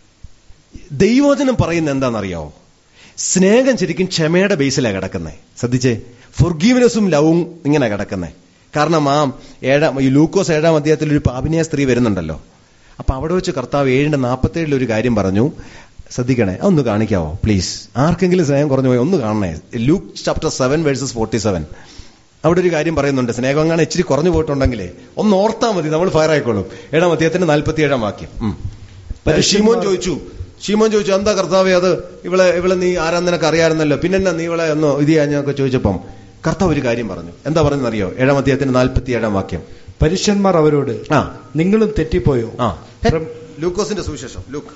[SPEAKER 1] ദൈവവചനം പറയുന്നത് എന്താണെന്നറിയാവോ സ്നേഹം ശരിക്കും ക്ഷമയുടെ ബേസിലാണ് കിടക്കുന്നത് ശ്രദ്ധിച്ചേ ഫൊർഗീവ്നെസ്സും ലവും ഇങ്ങനെ കിടക്കുന്നത് കാരണം ആ ഏഴാം ഈ ലൂക്കോസ് ഏഴാം അധ്യായത്തിൽ ഒരു പാപിനിയ സ്ത്രീ വരുന്നുണ്ടല്ലോ അപ്പൊ അവിടെ വെച്ച് കർത്താവ് ഏഴിന്റെ നാൽപ്പത്തേഴിൽ ഒരു കാര്യം പറഞ്ഞു ശ്രദ്ധിക്കണേ ഒന്ന് കാണിക്കാവോ പ്ലീസ് ആർക്കെങ്കിലും സ്നേഹം കുറഞ്ഞു പോയി ഒന്ന് കാണണേ Luke chapter seven verses forty seven അവിടെ ഒരു കാര്യം പറയുന്നുണ്ട് സ്നേഹം അങ്ങനെ ഇച്ചിരി കുറഞ്ഞു പോയിട്ടുണ്ടെങ്കിലേ ഒന്ന് ഓർത്താൽ മതി നമ്മൾ ഫയർ ആയിക്കോളും ഏഴാം അധ്യായത്തിന്റെ നാൽപ്പത്തി ഏഴാം വാക്യം ഉം. പക്ഷേ ഷിമോൻ ചോദിച്ചു ഷീമോൻ ചോദിച്ചു എന്താ കർത്താവേ അത് ഇവളെ ഇവളെ നീ ആരാന്ന് നിനക്ക് അറിയാമായിരുന്നല്ലോ പിന്നെ നീ ഇവളെ ഒന്ന് ഇത് ചെയ്യാഞ്ഞൊക്കെ ചോദിച്ചപ്പം കർത്താവ് ഒരു കാര്യം പറഞ്ഞു എന്താ പറഞ്ഞെന്നറിയോ ഏഴാം അധ്യായത്തിന് നാൽപ്പത്തി ഏഴാം വാക്യം
[SPEAKER 2] പരീക്ഷന്മാർ അവരോട്
[SPEAKER 1] ആ
[SPEAKER 2] നിങ്ങളും തെറ്റിപ്പോയോ
[SPEAKER 1] ആ ലൂക്കോസിന്റെ സുവിശേഷം ലൂക്ക്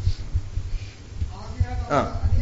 [SPEAKER 1] ആ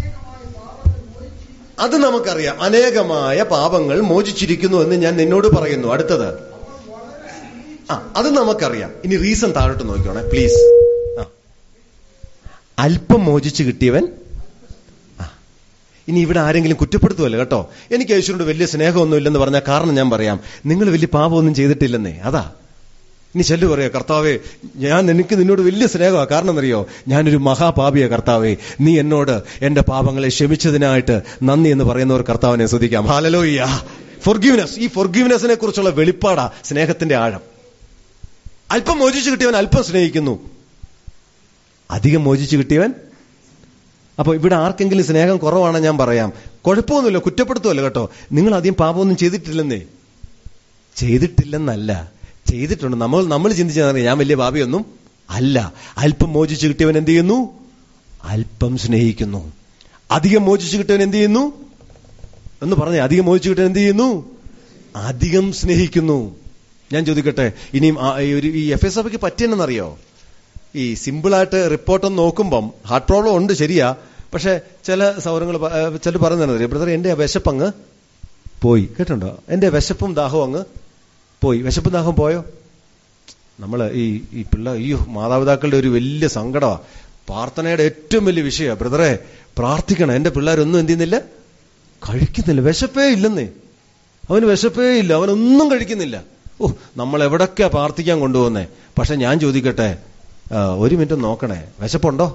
[SPEAKER 1] അത് നമുക്കറിയാം അനേകമായ പാപങ്ങൾ മോചിച്ചിരിക്കുന്നു എന്ന് ഞാൻ നിന്നോട് പറയുന്നു അടുത്തത് ആ അത് നമുക്കറിയാം ഇനി റീസൺ താഴോട്ട് നോക്കിക്കോണേ പ്ലീസ് ആ അല്പം മോചിച്ച് കിട്ടിയവൻ ആ. ഇനി ഇവിടെ ആരെങ്കിലും കുറ്റപ്പെടുത്തുമല്ലോ കേട്ടോ എനിക്ക് യേശുവിനോട് വലിയ സ്നേഹമൊന്നും ഇല്ലെന്ന് പറഞ്ഞ കാരണം ഞാൻ പറയാം നിങ്ങൾ വലിയ പാപമൊന്നും ചെയ്തിട്ടില്ലെന്നേ അതാ ഇനി ചെല്ലു പറയാ കർത്താവേ ഞാൻ എനിക്ക് നിന്നോട് വലിയ സ്നേഹമാണ് കാരണം എന്നറിയോ ഞാനൊരു മഹാപാപിയ കർത്താവേ നീ എന്നോട് എന്റെ പാപങ്ങളെ ക്ഷമിച്ചതിനായിട്ട് നന്ദി എന്ന് പറയുന്നവർ കർത്താവിനെ ശ്രദ്ധിക്കാം ഹാലലോയ്യ ഫൊർഗീവ്നെസ് ഈ ഫൊർഗീവ്നെസിനെ കുറിച്ചുള്ള വെളിപ്പാടാ സ്നേഹത്തിന്റെ ആഴം അല്പം മോചിച്ചു കിട്ടിയവൻ അല്പം സ്നേഹിക്കുന്നു അധികം മോചിച്ചു കിട്ടിയവൻ അപ്പൊ ഇവിടെ ആർക്കെങ്കിലും സ്നേഹം കുറവാണെന്ന് ഞാൻ പറയാം കുഴപ്പമൊന്നുമില്ല കുറ്റപ്പെടുത്തുമല്ലോ കേട്ടോ നിങ്ങൾ അധികം പാപമൊന്നും ചെയ്തിട്ടില്ലെന്നേ ചെയ്തിട്ടില്ലെന്നല്ല ചെയ്തിട്ടുണ്ട് നമ്മൾ നമ്മൾ ചിന്തിച്ചാൽ ഞാൻ വലിയ പാപിയൊന്നും അല്ല അല്പം മോചിച്ചു കിട്ടിയവൻ എന്ത് ചെയ്യുന്നു അല്പം സ്നേഹിക്കുന്നു അധികം മോചിച്ചു കിട്ടിയവൻ എന്ത് ചെയ്യുന്നു എന്ന് പറഞ്ഞേ അധികം മോചിച്ചു കിട്ടിയവൻ എന്ത് ചെയ്യുന്നു അധികം സ്നേഹിക്കുന്നു ഞാൻ ചോദിക്കട്ടെ ഇനിയും ആ- ഈ ഒരു ഈ എഫ് എസ് സഭയ്ക്ക് പറ്റിയെന്നറിയോ ഈ സിമ്പിളായിട്ട് റിപ്പോർട്ടൊന്ന് നോക്കുമ്പം ഹാർട്ട് പ്രോബ്ലം ഉണ്ട് ശരിയാ പക്ഷെ ചില സൗരങ്ങൾ ചില പറയുന്നറിയോ ബ്രദർ എന്റെ ആ വിശപ്പങ്ങ് പോയി കേട്ടുണ്ടോ എന്റെ വിശപ്പും ദാഹവും അങ്ങ് പോയി വിശപ്പും ദാഹവും പോയോ നമ്മൾ ഈ ഈ പിള്ള ഈ മാതാപിതാക്കളുടെ ഒരു വലിയ സങ്കടമാ പ്രാർത്ഥനയുടെ ഏറ്റവും വലിയ വിഷയമാണ് ബ്രദറെ പ്രാർത്ഥിക്കണം എന്റെ പിള്ളേരൊന്നും എന്ത് ചെയ്യുന്നില്ല കഴിക്കുന്നില്ല വിശപ്പേ ഇല്ലെന്നേ അവന് വിശപ്പേ ഇല്ല അവനൊന്നും കഴിക്കുന്നില്ല ഓ നമ്മൾ എവിടൊക്കെയാ പ്രാർത്ഥിക്കാൻ കൊണ്ടുപോകുന്നേ പക്ഷെ ഞാൻ ചോദിക്കട്ടെ ആ, ഒരു മിനിറ്റ് നോക്കണേ വിശപ്പുണ്ടോ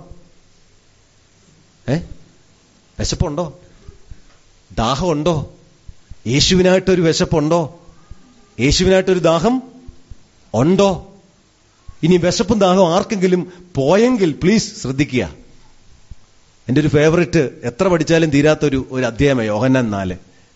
[SPEAKER 1] ഏ വിശപ്പുണ്ടോ ദാഹമുണ്ടോ യേശുവിനായിട്ടൊരു വിശപ്പുണ്ടോ യേശുവിനായിട്ടൊരു ദാഹം ഉണ്ടോ ഇനി വിശപ്പും ദാഹവും ആർക്കെങ്കിലും പോയെങ്കിൽ പ്ലീസ് ശ്രദ്ധിക്കുക എന്റെ ഒരു ഫേവററ്റ് എത്ര പഠിച്ചാലും തീരാത്തൊരു ഒരു അധ്യായം യോഹന്നാൻ നാല്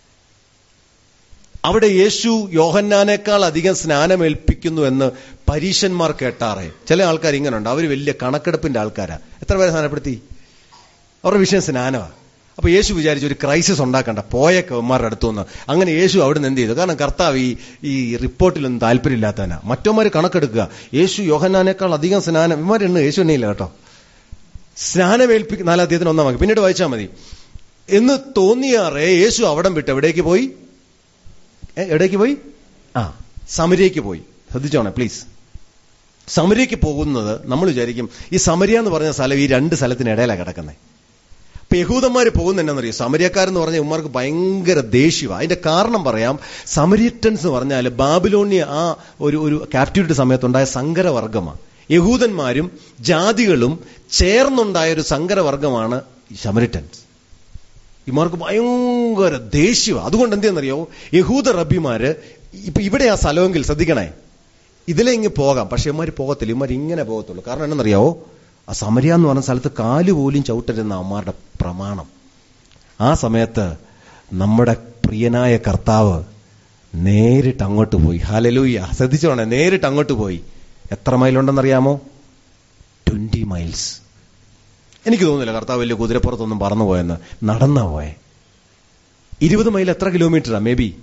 [SPEAKER 1] അവിടെ യേശു യോഹന്നാനേക്കാൾ അധികം സ്നാനമേൽപ്പിക്കുന്നു എന്ന് പരീശന്മാർ കേട്ടാറേ ചില ആൾക്കാർ ഇങ്ങനെയുണ്ട് അവർ വലിയ കണക്കെടുപ്പിന്റെ ആൾക്കാരാ എത്ര പേരെ സ്നാനപ്പെടുത്തി അവരുടെ വിഷയം സ്നാനമാണ് അപ്പൊ യേശു വിചാരിച്ചു ഒരു ക്രൈസിസ് ഉണ്ടാക്കണ്ട പോയ കവന്മാരുടെ അടുത്തുനിന്ന് അങ്ങനെ യേശു അവിടെ നിന്ന് എന്ത് ചെയ്തു കാരണം കർത്താവ് ഈ ഈ റിപ്പോർട്ടിലൊന്നും താല്പര്യമില്ലാത്തവനാ മറ്റോമാര് കണക്കെടുക്കുക യേശു യോഹന്നാനേക്കാൾ അധികം സ്നാനം ഇവന്മാരെണ്ണ് യേശു എണ്ണിയില്ല കേട്ടോ സ്നാനമേൽപ്പിക്കുന്ന നാലാം തീയതി ഒന്നാം വാക്യം പിന്നീട് വായിച്ചാൽ മതി എന്ന് തോന്നിയാറേ യേശു അവിടം വിട്ട് എവിടേക്ക് പോയി ഏ, എവിടേക്ക് പോയി ആ സമരിയയ്ക്ക് പോയി ശ്രദ്ധിച്ചോണേ പ്ലീസ് സമരിയയ്ക്ക് പോകുന്നത് നമ്മൾ വിചാരിക്കും ഈ സമരിയ എന്ന് പറഞ്ഞ സ്ഥലം ഈ രണ്ട് സ്ഥലത്തിനിടയിലാണ് കിടക്കുന്നത് ഇപ്പൊ യഹൂദന്മാർ പോകുന്ന എന്നാന്നറിയോ സമരിയക്കാരെന്ന് പറഞ്ഞ ഉമ്മാർക്ക് ഭയങ്കര ദേഷ്യമാണ് അതിന്റെ കാരണം പറയാം സമരിയറ്റൻസ് എന്ന് പറഞ്ഞാൽ ബാബിലോണിയ ആ ഒരു ഒരു ക്യാപ്റ്റിവിറ്റി സമയത്തുണ്ടായ സങ്കരവർഗമാണ് യഹൂദന്മാരും ജാതികളും ചേർന്നുണ്ടായ ഒരു സങ്കരവർഗമാണ് ഈ സമരിറ്റൻസ് ഇമാർക്ക് ഭയങ്കര ദേഷ്യമാണ് അതുകൊണ്ട് എന്തെന്നറിയോ യഹൂദ റബ്ബിമാര് ഇപ്പൊ ഇവിടെ ആ സ്ഥലമെങ്കിൽ ശ്രദ്ധിക്കണേ ഇതിലെ ഇങ്ങ് പോകാം പക്ഷെ ഇമാർ പോകത്തില്ല ഇമാർ ഇങ്ങനെ പോകത്തുള്ളൂ കാരണം എന്നറിയാവോ ആ സമരിയ എന്ന് പറഞ്ഞ സ്ഥലത്ത് കാല് പോലും ചവിട്ടരുന്ന അമ്മാരുടെ പ്രമാണം ആ സമയത്ത് നമ്മുടെ പ്രിയനായ കർത്താവ് നേരിട്ട് അങ്ങോട്ട് പോയി ഹാലലൂയ ശ്രദ്ധിച്ചോണേ നേരിട്ട് അങ്ങോട്ട് പോയി എത്ര മൈലുണ്ടെന്നറിയാമോ ട്വന്റി മൈൽസ് എനിക്ക് തോന്നുന്നില്ല കർത്താവ് വലിയ കുതിരപ്പുറത്തൊന്നും പറന്നു പോയെന്ന് നടന്നാ പോയെ ഇരുപത് മൈൽ എത്ര കിലോമീറ്ററാ മേ ബി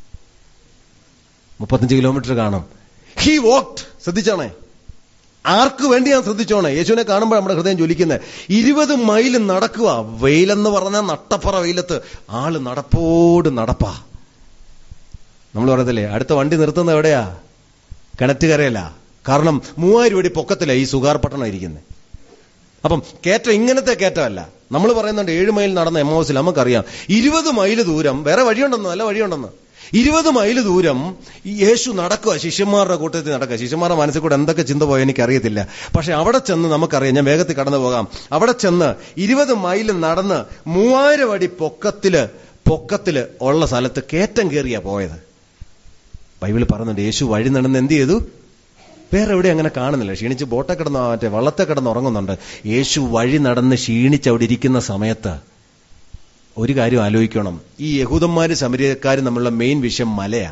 [SPEAKER 1] മുപ്പത്തഞ്ച് കിലോമീറ്റർ കാണും ഹി വോക്ട് ശ്രദ്ധിച്ചോണേ ആർക്ക് വേണ്ടി ഞാൻ ശ്രദ്ധിച്ചോണേ യേശുവിനെ കാണുമ്പോൾ നമ്മുടെ ഹൃദയം ജ്വലിക്കുന്നത് ഇരുപത് മൈൽ നടക്കുക വെയിലെന്ന് പറഞ്ഞാൽ നട്ടപ്പറ വെയിലത്ത് ആള് നടപ്പോട് നടപ്പാ നമ്മൾ പറയത്തില്ലേ അടുത്ത വണ്ടി നിർത്തുന്നത് എവിടെയാ കിണറ്റുകരയല്ല കാരണം മൂവായിരം അടി പൊക്കത്തില്ല ഈ സുഗാർ പട്ടണം ഇരിക്കുന്നത് അപ്പം കയറ്റം ഇങ്ങനത്തെ കയറ്റമല്ല നമ്മൾ പറയുന്നുണ്ട് ഏഴ് മൈൽ നടന്ന എം ഹൗസിൽ നമുക്കറിയാം ഇരുപത് മൈൽ ദൂരം വേറെ വഴിയുണ്ടെന്ന് നല്ല വഴിയുണ്ടെന്ന് ഇരുപത് മൈൽ ദൂരം ഈ യേശു നടക്കുക ശിഷ്യന്മാരുടെ കൂട്ടത്തിൽ നടക്കുക ശിഷ്യന്മാരുടെ മനസ്സിൽ കൂടെ എന്തൊക്കെ ചിന്ത പോയോ എനിക്കറിയത്തില്ല പക്ഷെ അവിടെ ചെന്ന് നമുക്കറിയാം ഞാൻ വേഗത്തിൽ കടന്നു പോകാം അവിടെ ചെന്ന് ഇരുപത് മൈൽ നടന്ന് മൂവായിരം അടി പൊക്കത്തില് പൊക്കത്തില് ഉള്ള സ്ഥലത്ത് കയറ്റം കയറിയാ പോയത് ബൈബിൾ പറയുന്നുണ്ട് യേശു വഴി നടന്ന് എന്ത് ചെയ്തു വേറെ എവിടെ അങ്ങനെ കാണുന്നില്ല ക്ഷീണിച്ച് ബോട്ടെ കിടന്ന് മറ്റേ വള്ളത്തെ കിടന്ന് ഉറങ്ങുന്നുണ്ട് യേശു വഴി നടന്ന് ക്ഷീണിച്ച് അവിടെ ഇരിക്കുന്ന സമയത്ത് ഒരു കാര്യം ആലോചിക്കണം ഈ യഹൂദന്മാര് ശമരിയക്കാരും തമ്മിലുള്ള മെയിൻ വിഷയം മലയാ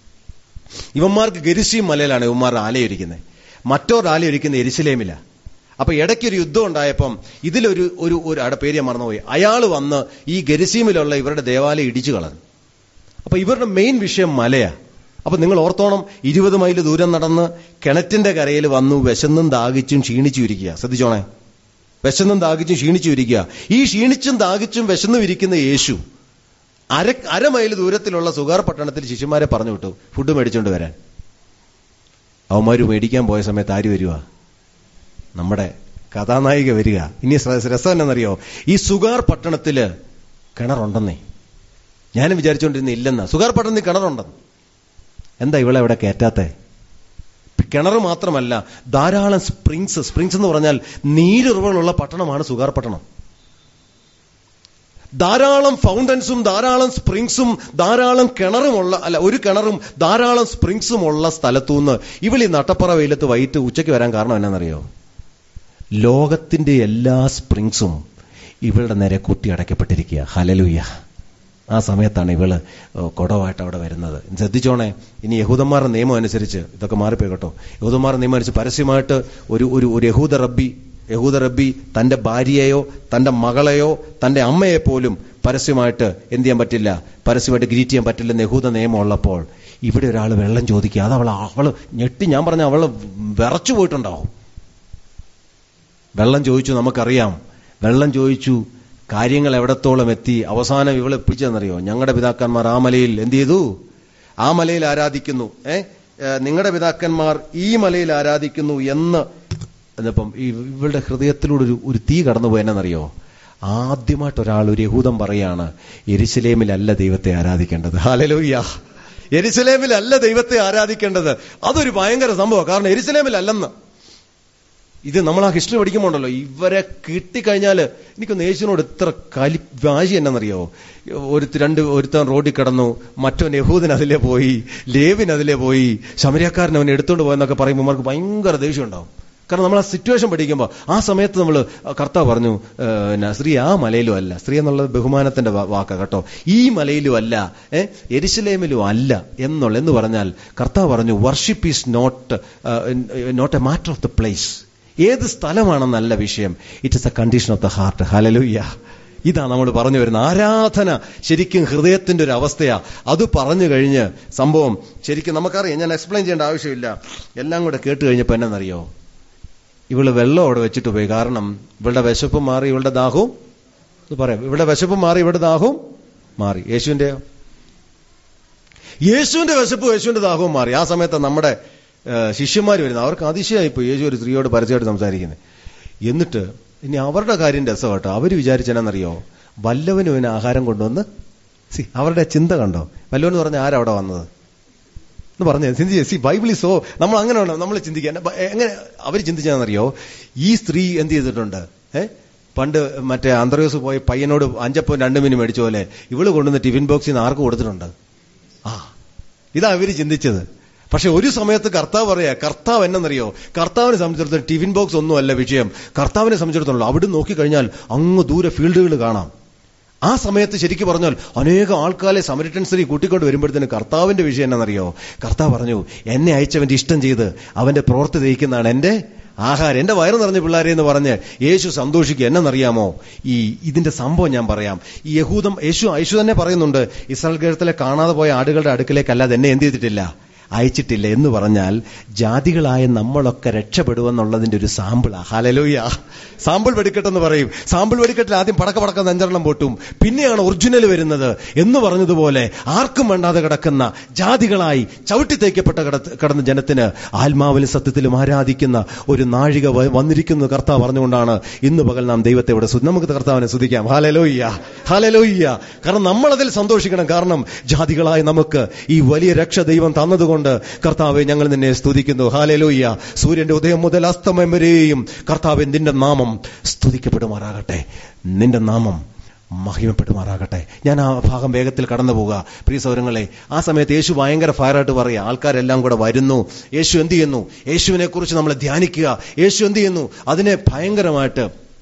[SPEAKER 1] ഇവന്മാർക്ക് ഗരിശിയും മലയിലാണ് ഇവന്മാർ ആലയൊരിക്കുന്നത് മറ്റൊരു ആലയൊരിക്കുന്നത് എരിശിലേമില്ല അപ്പൊ ഇടയ്ക്കൊരു യുദ്ധം ഉണ്ടായപ്പം ഇതിലൊരു ഒരു ഒരു അവിടെ പേര് ഞാൻ മറന്നുപോയി അയാൾ വന്ന് ഈ ഗരിസീമിലുള്ള ഇവരുടെ ദേവാലയം ഇടിച്ചു കളഞ്ഞു അപ്പൊ ഇവരുടെ മെയിൻ വിഷയം മലയാ അപ്പൊ നിങ്ങൾ ഓർത്തോണം ഇരുപത് മൈൽ ദൂരം നടന്ന് കിണറ്റിന്റെ കരയിൽ വന്നു വിശന്നും ദാഹിച്ചും ക്ഷീണിച്ചു ഇരിക്കുക ശ്രദ്ധിച്ചോണേ വിശന്നും ദാഹിച്ചും ക്ഷീണിച്ചു ഇരിക്കുക ഈ ക്ഷീണിച്ചും ദാഹിച്ചും വിശന്നും ഇരിക്കുന്ന യേശു അര അരമൈൽ ദൂരത്തിലുള്ള സുഗാർ പട്ടണത്തിൽ ശിശുമാരെ പറഞ്ഞു വിട്ടു ഫുഡ് മേടിച്ചോണ്ട് വരാൻ അവന്മാര് മേടിക്കാൻ പോയ സമയത്ത് ആര് വരുക നമ്മുടെ കഥാനായിക വരിക ഇനി ശ്ര- രസം എന്നറിയോ ഈ സുഗാർ പട്ടണത്തില് കിണറുണ്ടെന്നേ ഞാനും വിചാരിച്ചുകൊണ്ടിരുന്ന ഇല്ലെന്ന സുഗാർ പട്ടണത്തിൽ കിണറുണ്ടെന്ന് എന്താ ഇവളെ ഇവിടെ കയറ്റാത്തെ കിണർ മാത്രമല്ല ധാരാളം സ്പ്രിങ്സ് സ്പ്രിങ്സ് എന്ന് പറഞ്ഞാൽ നീരുറവുകളുള്ള പട്ടണമാണ് സുഗാർ പട്ടണം ധാരാളം ഫൗണ്ടൻസും ധാരാളം സ്പ്രിങ്സും ധാരാളം കിണറുമുള്ള അല്ല ഒരു കിണറും ധാരാളം സ്പ്രിങ്സും ഉള്ള സ്ഥലത്തുനിന്ന് ഇവൾ ഈ നട്ടപ്പറ വെയിലത്ത് വൈകിട്ട് ഉച്ചയ്ക്ക് വരാൻ കാരണം എന്നാണെന്നറിയോ ലോകത്തിന്റെ എല്ലാ സ്പ്രിങ്സും ഇവളുടെ നേരെ കുത്തി അടയ്ക്കപ്പെട്ടിരിക്കുക ഹലലുയ്യ ആ സമയത്താണ് ഇവള് കുടവായിട്ട് അവിടെ വരുന്നത് ശ്രദ്ധിച്ചോണേ ഇനി യഹൂദന്മാരുടെ നിയമം അനുസരിച്ച് ഇതൊക്കെ മാറിപ്പോയി കേട്ടോ യഹൂദന്മാരുടെ നിയമം അനുസരിച്ച് പരസ്യമായിട്ട് ഒരു ഒരു ഒരു യഹൂദ റബ്ബി യഹൂദ റബ്ബി തന്റെ ഭാര്യയെയോ തന്റെ മകളെയോ തന്റെ അമ്മയെ പോലും പരസ്യമായിട്ട് എന്ത് ചെയ്യാൻ പറ്റില്ല പരസ്യമായിട്ട് ഗ്രീറ്റ് ചെയ്യാൻ പറ്റില്ലെന്ന് യഹൂദ നിയമം ഉള്ളപ്പോൾ ഇവിടെ ഒരാൾ വെള്ളം ചോദിക്കുക അത് അവൾ അവള് ഞെട്ടി ഞാൻ പറഞ്ഞ അവള് വിറച്ചു പോയിട്ടുണ്ടാവും വെള്ളം ചോദിച്ചു നമുക്കറിയാം വെള്ളം ചോദിച്ചു കാര്യങ്ങൾ എവിടത്തോളം എത്തി അവസാനം ഇവളെ പിടിച്ചെന്നറിയോ ഞങ്ങളുടെ പിതാക്കന്മാർ ആ മലയിൽ എന്ത് ചെയ്തു ആ മലയിൽ ആരാധിക്കുന്നു ഏ നിങ്ങളുടെ പിതാക്കന്മാർ ഈ മലയിൽ ആരാധിക്കുന്നു എന്ന് എന്നപ്പം ഈ ഇവളുടെ ഹൃദയത്തിലൂടെ ഒരു ഒരു തീ കടന്നുപോയി എന്നറിയോ ആദ്യമായിട്ട് ഒരാൾ ഒരു യഹൂദം പറയാണ് എരിശിലേമിലല്ല ദൈവത്തെ ആരാധിക്കേണ്ടത് ഹാലലോയ്യ എരിശിലേമിലല്ല ദൈവത്തെ ആരാധിക്കേണ്ടത് അതൊരു ഭയങ്കര സംഭവം കാരണം എരിശിലേമിലല്ലെന്ന് ഇത് നമ്മൾ ആ ഹിസ്റ്ററി പഠിക്കുമ്പോണ്ടല്ലോ ഇവരെ കിട്ടിക്കഴിഞ്ഞാൽ എനിക്കൊന്ന് യേശുവിനോട് ഇത്ര കലി വാശി എന്നറിയോ ഒരു രണ്ട് ഒരുത്തൻ റോഡിൽ കിടന്നു മറ്റവൻ യഹൂദൻ അതിലേ പോയി ലേവിൻ അതിലേ പോയി ശമരിയക്കാരൻ അവൻ എടുത്തുകൊണ്ട് പോയെന്നൊക്കെ പറയുമ്പോൾ അവർക്ക് ഭയങ്കര ദേഷ്യം ഉണ്ടാവും കാരണം നമ്മൾ ആ സിറ്റുവേഷൻ പഠിക്കുമ്പോൾ ആ സമയത്ത് നമ്മൾ കർത്താവ് പറഞ്ഞു ഏഹ്, സ്ത്രീ ആ മലയിലും അല്ല സ്ത്രീ എന്നുള്ളത് ബഹുമാനത്തിന്റെ വാ- വാക്കാ കേട്ടോ ഈ മലയിലും അല്ല ഏഹ്, എരിശിലേമിലും അല്ല എന്നുള്ള എന്ന് പറഞ്ഞാൽ കർത്താവ് പറഞ്ഞു worship is not not a matter of the place ഏത് സ്ഥലമാണെന്നല്ല വിഷയം it is a condition of the heart hallelujah ഇതാ നമ്മൾ പറഞ്ഞു വരുന്ന ആരാധന ശരിക്കും ഹൃദയത്തിന്റെ ഒരു അവസ്ഥയാ അത് പറഞ്ഞു കഴിഞ്ഞ് സംഭവം ശരിക്കും നമുക്കറിയാം ഞാൻ എക്സ്പ്ലെയിൻ ചെയ്യേണ്ട ആവശ്യമില്ല എല്ലാം കൂടെ കേട്ട് കഴിഞ്ഞപ്പോൾ എന്നറിയോ ഇവള് വെള്ളം അവിടെ വെച്ചിട്ട് പോയി കാരണം ഇവളുടെ വിശപ്പ് മാറി ഇവളുടെ ദാഹവും ഇത് പറയാം ഇവളുടെ വിശപ്പ് മാറി ഇവളുടെ ദാഹവും മാറി യേശുവിന്റെ യേശുവിന്റെ വിശപ്പ് യേശുവിന്റെ ദാഹവും മാറി ആ സമയത്ത് നമ്മുടെ ശിഷ്യന്മാർ വരുന്നത് അവർക്ക് അതിശയമായിപ്പോയി യേശു ഒരു സ്ത്രീയോട് പരസ്യമായിട്ട് സംസാരിക്കുന്നത് എന്നിട്ട് ഇനി അവരുടെ കാര്യം രസമാട്ടോ അവർ വിചാരിച്ചെന്നറിയോ വല്ലവനും ഇവന് ആഹാരം കൊണ്ടുവന്ന് സി അവരുടെ ചിന്ത കണ്ടോ വല്ലവൻ എന്ന് പറഞ്ഞാൽ ആരവിടെ വന്നത് എന്ന് പറഞ്ഞ ചിന്തിച്ച സി ബൈബിൾ സോ നമ്മൾ അങ്ങനെ വേണം നമ്മൾ ചിന്തിക്കാൻ ബ- എങ്ങനെ അവർ ചിന്തിച്ചാന്നറിയോ ഈ സ്ത്രീ എന്ത് ചെയ്തിട്ടുണ്ട് ഏ പണ്ട് മറ്റേ അന്തർയോസ് പോയി പയ്യനോട് അഞ്ചപ്പം രണ്ട് മിനി മേടിച്ച പോലെ ഇവള് കൊണ്ടുവന്ന് ടിഫിൻ ബോക്സിൽ നിന്ന് ആർക്ക് കൊടുത്തിട്ടുണ്ട് ആ ഇതാ ഇവര് ചിന്തിച്ചത് പക്ഷെ ഒരു സമയത്ത് കർത്താവ് പറയാ കർത്താവ് എന്നറിയോ കർത്താവിനെ സംബന്ധിച്ചിടത്തോളം ടിഫിൻ ബോക്സ് ഒന്നുമല്ല വിഷയം കർത്താവിനെ സംബന്ധിച്ചിടത്തോളം അവിടെ നോക്കിക്കഴിഞ്ഞാൽ അങ്ങ് ദൂരെ ഫീൽഡുകൾ കാണാം ആ സമയത്ത് ശരിക്കും പറഞ്ഞാൽ അനേകം ആൾക്കാരെ സമരിറ്റൻസറി കൂട്ടിക്കൊണ്ട് വരുമ്പോഴത്തേന് കർത്താവിന്റെ വിഷയം എന്നറിയോ കർത്താവ് പറഞ്ഞു എന്നെ അയച്ചവന്റെ ഇഷ്ടം ചെയ്ത് അവന്റെ പ്രവൃത്തി ദഹിക്കുന്നതാണ് എന്റെ ആഹാരം എന്റെ വയറ് നിറഞ്ഞ പിള്ളേരെ എന്ന് പറഞ്ഞ് യേശു സന്തോഷിക്കുക എന്നറിയാമോ ഈ ഇതിന്റെ സംഭവം ഞാൻ പറയാം ഈ യഹൂദം യേശു യേശു തന്നെ പറയുന്നുണ്ട് ഇസ്രായേൽ ഗേഹത്തിലെ കാണാതെ പോയ ആടുകളുടെ അടുക്കലേക്കല്ലാതെ എന്നെ എന്ത് ചെയ്തിട്ടില്ല അയച്ചിട്ടില്ല എന്ന് പറഞ്ഞാൽ ജാതികളായ നമ്മളൊക്കെ രക്ഷപ്പെടുമെന്നുള്ളതിന്റെ ഒരു സാമ്പിളാ ഹലലോയ്യ സാമ്പിൾ വെടിക്കെട്ടെന്ന് പറയും സാമ്പിൾ വെടിക്കെട്ടിൽ ആദ്യം പടക്ക പടക്കം അഞ്ചെണ്ണം പൊട്ടും പിന്നെയാണ് ഒറിജിനൽ വരുന്നത് എന്ന് പറഞ്ഞതുപോലെ ആർക്കും വേണ്ടാതെ കിടക്കുന്ന ജാതികളായി ചവിട്ടി തേക്കപ്പെട്ട കിട- കിടന്ന ജനത്തിന് ആത്മാവിലും സത്യത്തിലും ആരാധിക്കുന്ന ഒരു നാഴിക വ- വന്നിരിക്കുന്ന കർത്താവ് പറഞ്ഞുകൊണ്ടാണ് ഇന്ന് പകൽ നാം ദൈവത്തെ ഇവിടെ സ്തു- നമുക്ക് കർത്താവിനെ സ്തുതിക്കാം ഹാലലോയ്യ ഹാലലോയ്യ കാരണം നമ്മളതിൽ സന്തോഷിക്കണം കാരണം ജാതികളായി നമുക്ക് ഈ വലിയ രക്ഷ ദൈവം തന്നതുകൊണ്ട് കർത്താവെ ഞങ്ങൾ നിന്നെ സ്തുതിക്കുന്നു ഹാലലോയ്യ സൂര്യന്റെ ഉദയം മുതൽ അസ്തമയം വരെയും കർത്താവെ നിന്റെ നാമം സ്തുതിക്കപ്പെടുമാറാകട്ടെ നിന്റെ നാമം മഹിമപ്പെടുമാറാകട്ടെ ഞാൻ ആ ഭാഗം വേഗത്തിൽ കടന്നു പോവുക പ്രിയ സൗരങ്ങളെ ആ സമയത്ത് യേശു ഭയങ്കര ഫയറായിട്ട് പറയുക ആൾക്കാരെല്ലാം കൂടെ വരുന്നു യേശു എന്ത് ചെയ്യുന്നു യേശുവിനെ കുറിച്ച് നമ്മൾ ധ്യാനിക്കുക യേശു എന്ത് ചെയ്യുന്നു അതിനെ ഭയങ്കരമായിട്ട്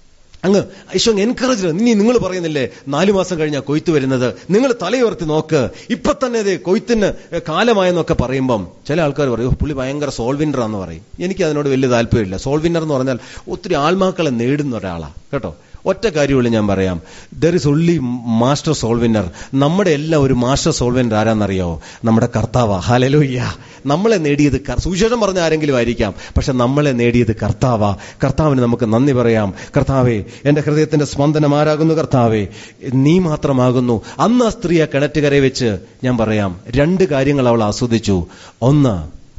[SPEAKER 1] അങ്ങ് ഐശോ എൻകറേജ് ഇനി നിങ്ങൾ പറയുന്നില്ലേ നാലു മാസം കഴിഞ്ഞാൽ കൊയ്ത്ത് വരുന്നത് നിങ്ങൾ തലയുയർത്തി നോക്ക് ഇപ്പൊ തന്നെ ഇത് കൊയ്ത്തിന് കാലമായെന്നൊക്കെ പറയുമ്പം ചില ആൾക്കാർ പറയും "ഓ, പുള്ളി ഭയങ്കര സോൾവിന്നർ ആണെന്ന് പറയും എനിക്ക് അതിനോട് വലിയ താല്പര്യമില്ല സോൾവിന്നർ എന്ന് പറഞ്ഞാൽ ഒത്തിരി ആൾമാക്കളെ നേടുന്ന ഒരാളാണ് കേട്ടോ ഒറ്റ കാര്യമുള്ളൂ ഞാൻ പറയാം there is only master soul winner നമ്മുടെ എല്ലാം ഒരു മാസ്റ്റർ സോൾവിന്നർ ആരാന്നറിയോ നമ്മുടെ കർത്താവ ഹാലലോയ്യ നമ്മളെ നേടിയത് കർ- സുവിശേഷം പറഞ്ഞ ആരെങ്കിലും ആയിരിക്കാം പക്ഷെ നമ്മളെ നേടിയത് കർത്താവ കർത്താവിന് നമുക്ക് നന്ദി പറയാം കർത്താവേ എന്റെ ഹൃദയത്തിന്റെ സ്പന്ദനം ആരാകുന്നു കർത്താവേ നീ മാത്രമാകുന്നു അന്ന് ആ സ്ത്രീ ആ കിണറ്റുകരെ വെച്ച് ഞാൻ പറയാം രണ്ട് കാര്യങ്ങൾ അവൾ ആസ്വദിച്ചു ഒന്ന്